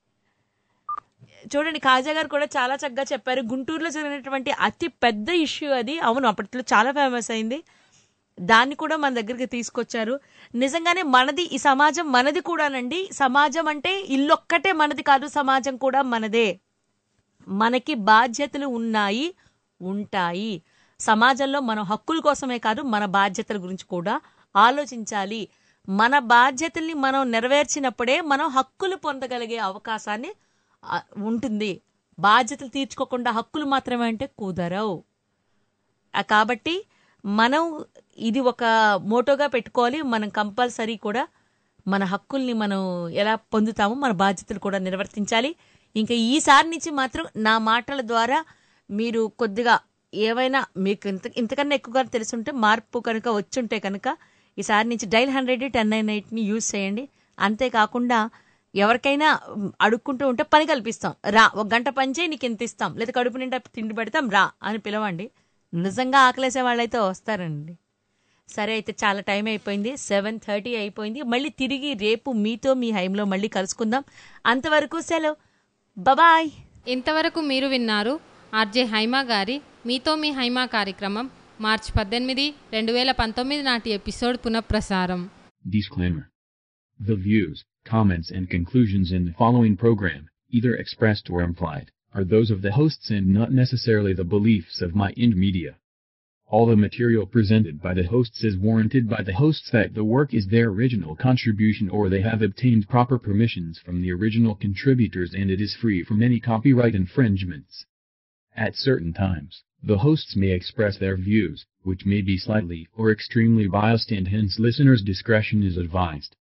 చూడండి కాజా గారు కూడా చాలా చక్కగా చెప్పారు గుంటూరులో జరిగినటువంటి అతి పెద్ద ఇష్యూ అది అవును అప్పట్లో చాలా ఫేమస్ అయింది దాన్ని కూడా మన దగ్గరికి తీసుకొచ్చారు నిజంగానే మనది ఈ సమాజం మనది కూడానండి సమాజం అంటే ఇల్లొక్కటే మనది కాదు సమాజం కూడా మనదే మనకి బాధ్యతలు ఉన్నాయి ఉంటాయి సమాజంలో మన హక్కుల కోసమే కాదు మన బాధ్యతల గురించి కూడా ఆలోచించాలి మన బాధ్యతల్ని మనం నెరవేర్చినప్పుడే మనం హక్కులు పొందగలిగే అవకాశాన్ని ఆ, ఉంటుంది బాధ్యతలు తీర్చుకోకుండా హక్కులు మాత్రమే అంటే కుదరవు ఆ, కాబట్టి మనం ఇది ఒక మోటోగా పెట్టుకోవాలి మనం కంపల్సరీ కూడా మన హక్కుల్ని మనం ఎలా పొందుతామో మన బాధ్యతలు కూడా నిర్వర్తించాలి ఇంకా ఈసారి నుంచి మాత్రం నా మాటల ద్వారా మీరు కొద్దిగా ఏవైనా మీకు ఇంత ఇంతకన్నా ఎక్కువగా తెలుసుంటే మార్పు కనుక వచ్చుంటే కనుక ఈసారి నుంచి డైల్ హండ్రెడ్ టెన్ నైన్ ఎయిట్ని యూజ్ చేయండి అంతేకాకుండా ఎవరికైనా మ్, అడుక్కుంటూ ఉంటే పని కల్పిస్తాం రా ఒక గంట పని చేయి నీకు ఎంత ఇస్తాం లేదా కడుపు నిండా తిండి పెడతాం రా అని పిలవండి నిజంగా ఆకలేసే వాళ్ళైతే వస్తారండి సరే అయితే చాలా టైం అయిపోయింది సెవెన్ థర్టీ అయిపోయింది మళ్ళీ తిరిగి రేపు మీతో మీ హైమ్లో మళ్ళీ కలుసుకుందాం అంతవరకు సెలవు బాయ్ ఇంతవరకు మీరు విన్నారు ఆర్జే హైమా గారి మీతో మీ హైమా కార్యక్రమం మార్చి పద్దెనిమిది రెండు వేల పంతొమ్మిది నాటి ఎపిసోడ్ పునఃప్రసారం Disclaimer. The views, comments, and conclusions in the following program, either expressed or implied, are those of the hosts and not necessarily the beliefs of My Ind Media. All the material presented by the hosts is warranted by the hosts that the work is their original contribution or they have obtained proper permissions from the original contributors and it is free from any copyright infringements. At certain times, the hosts may express their views, which may be slightly or extremely biased and hence listeners' discretion is advised.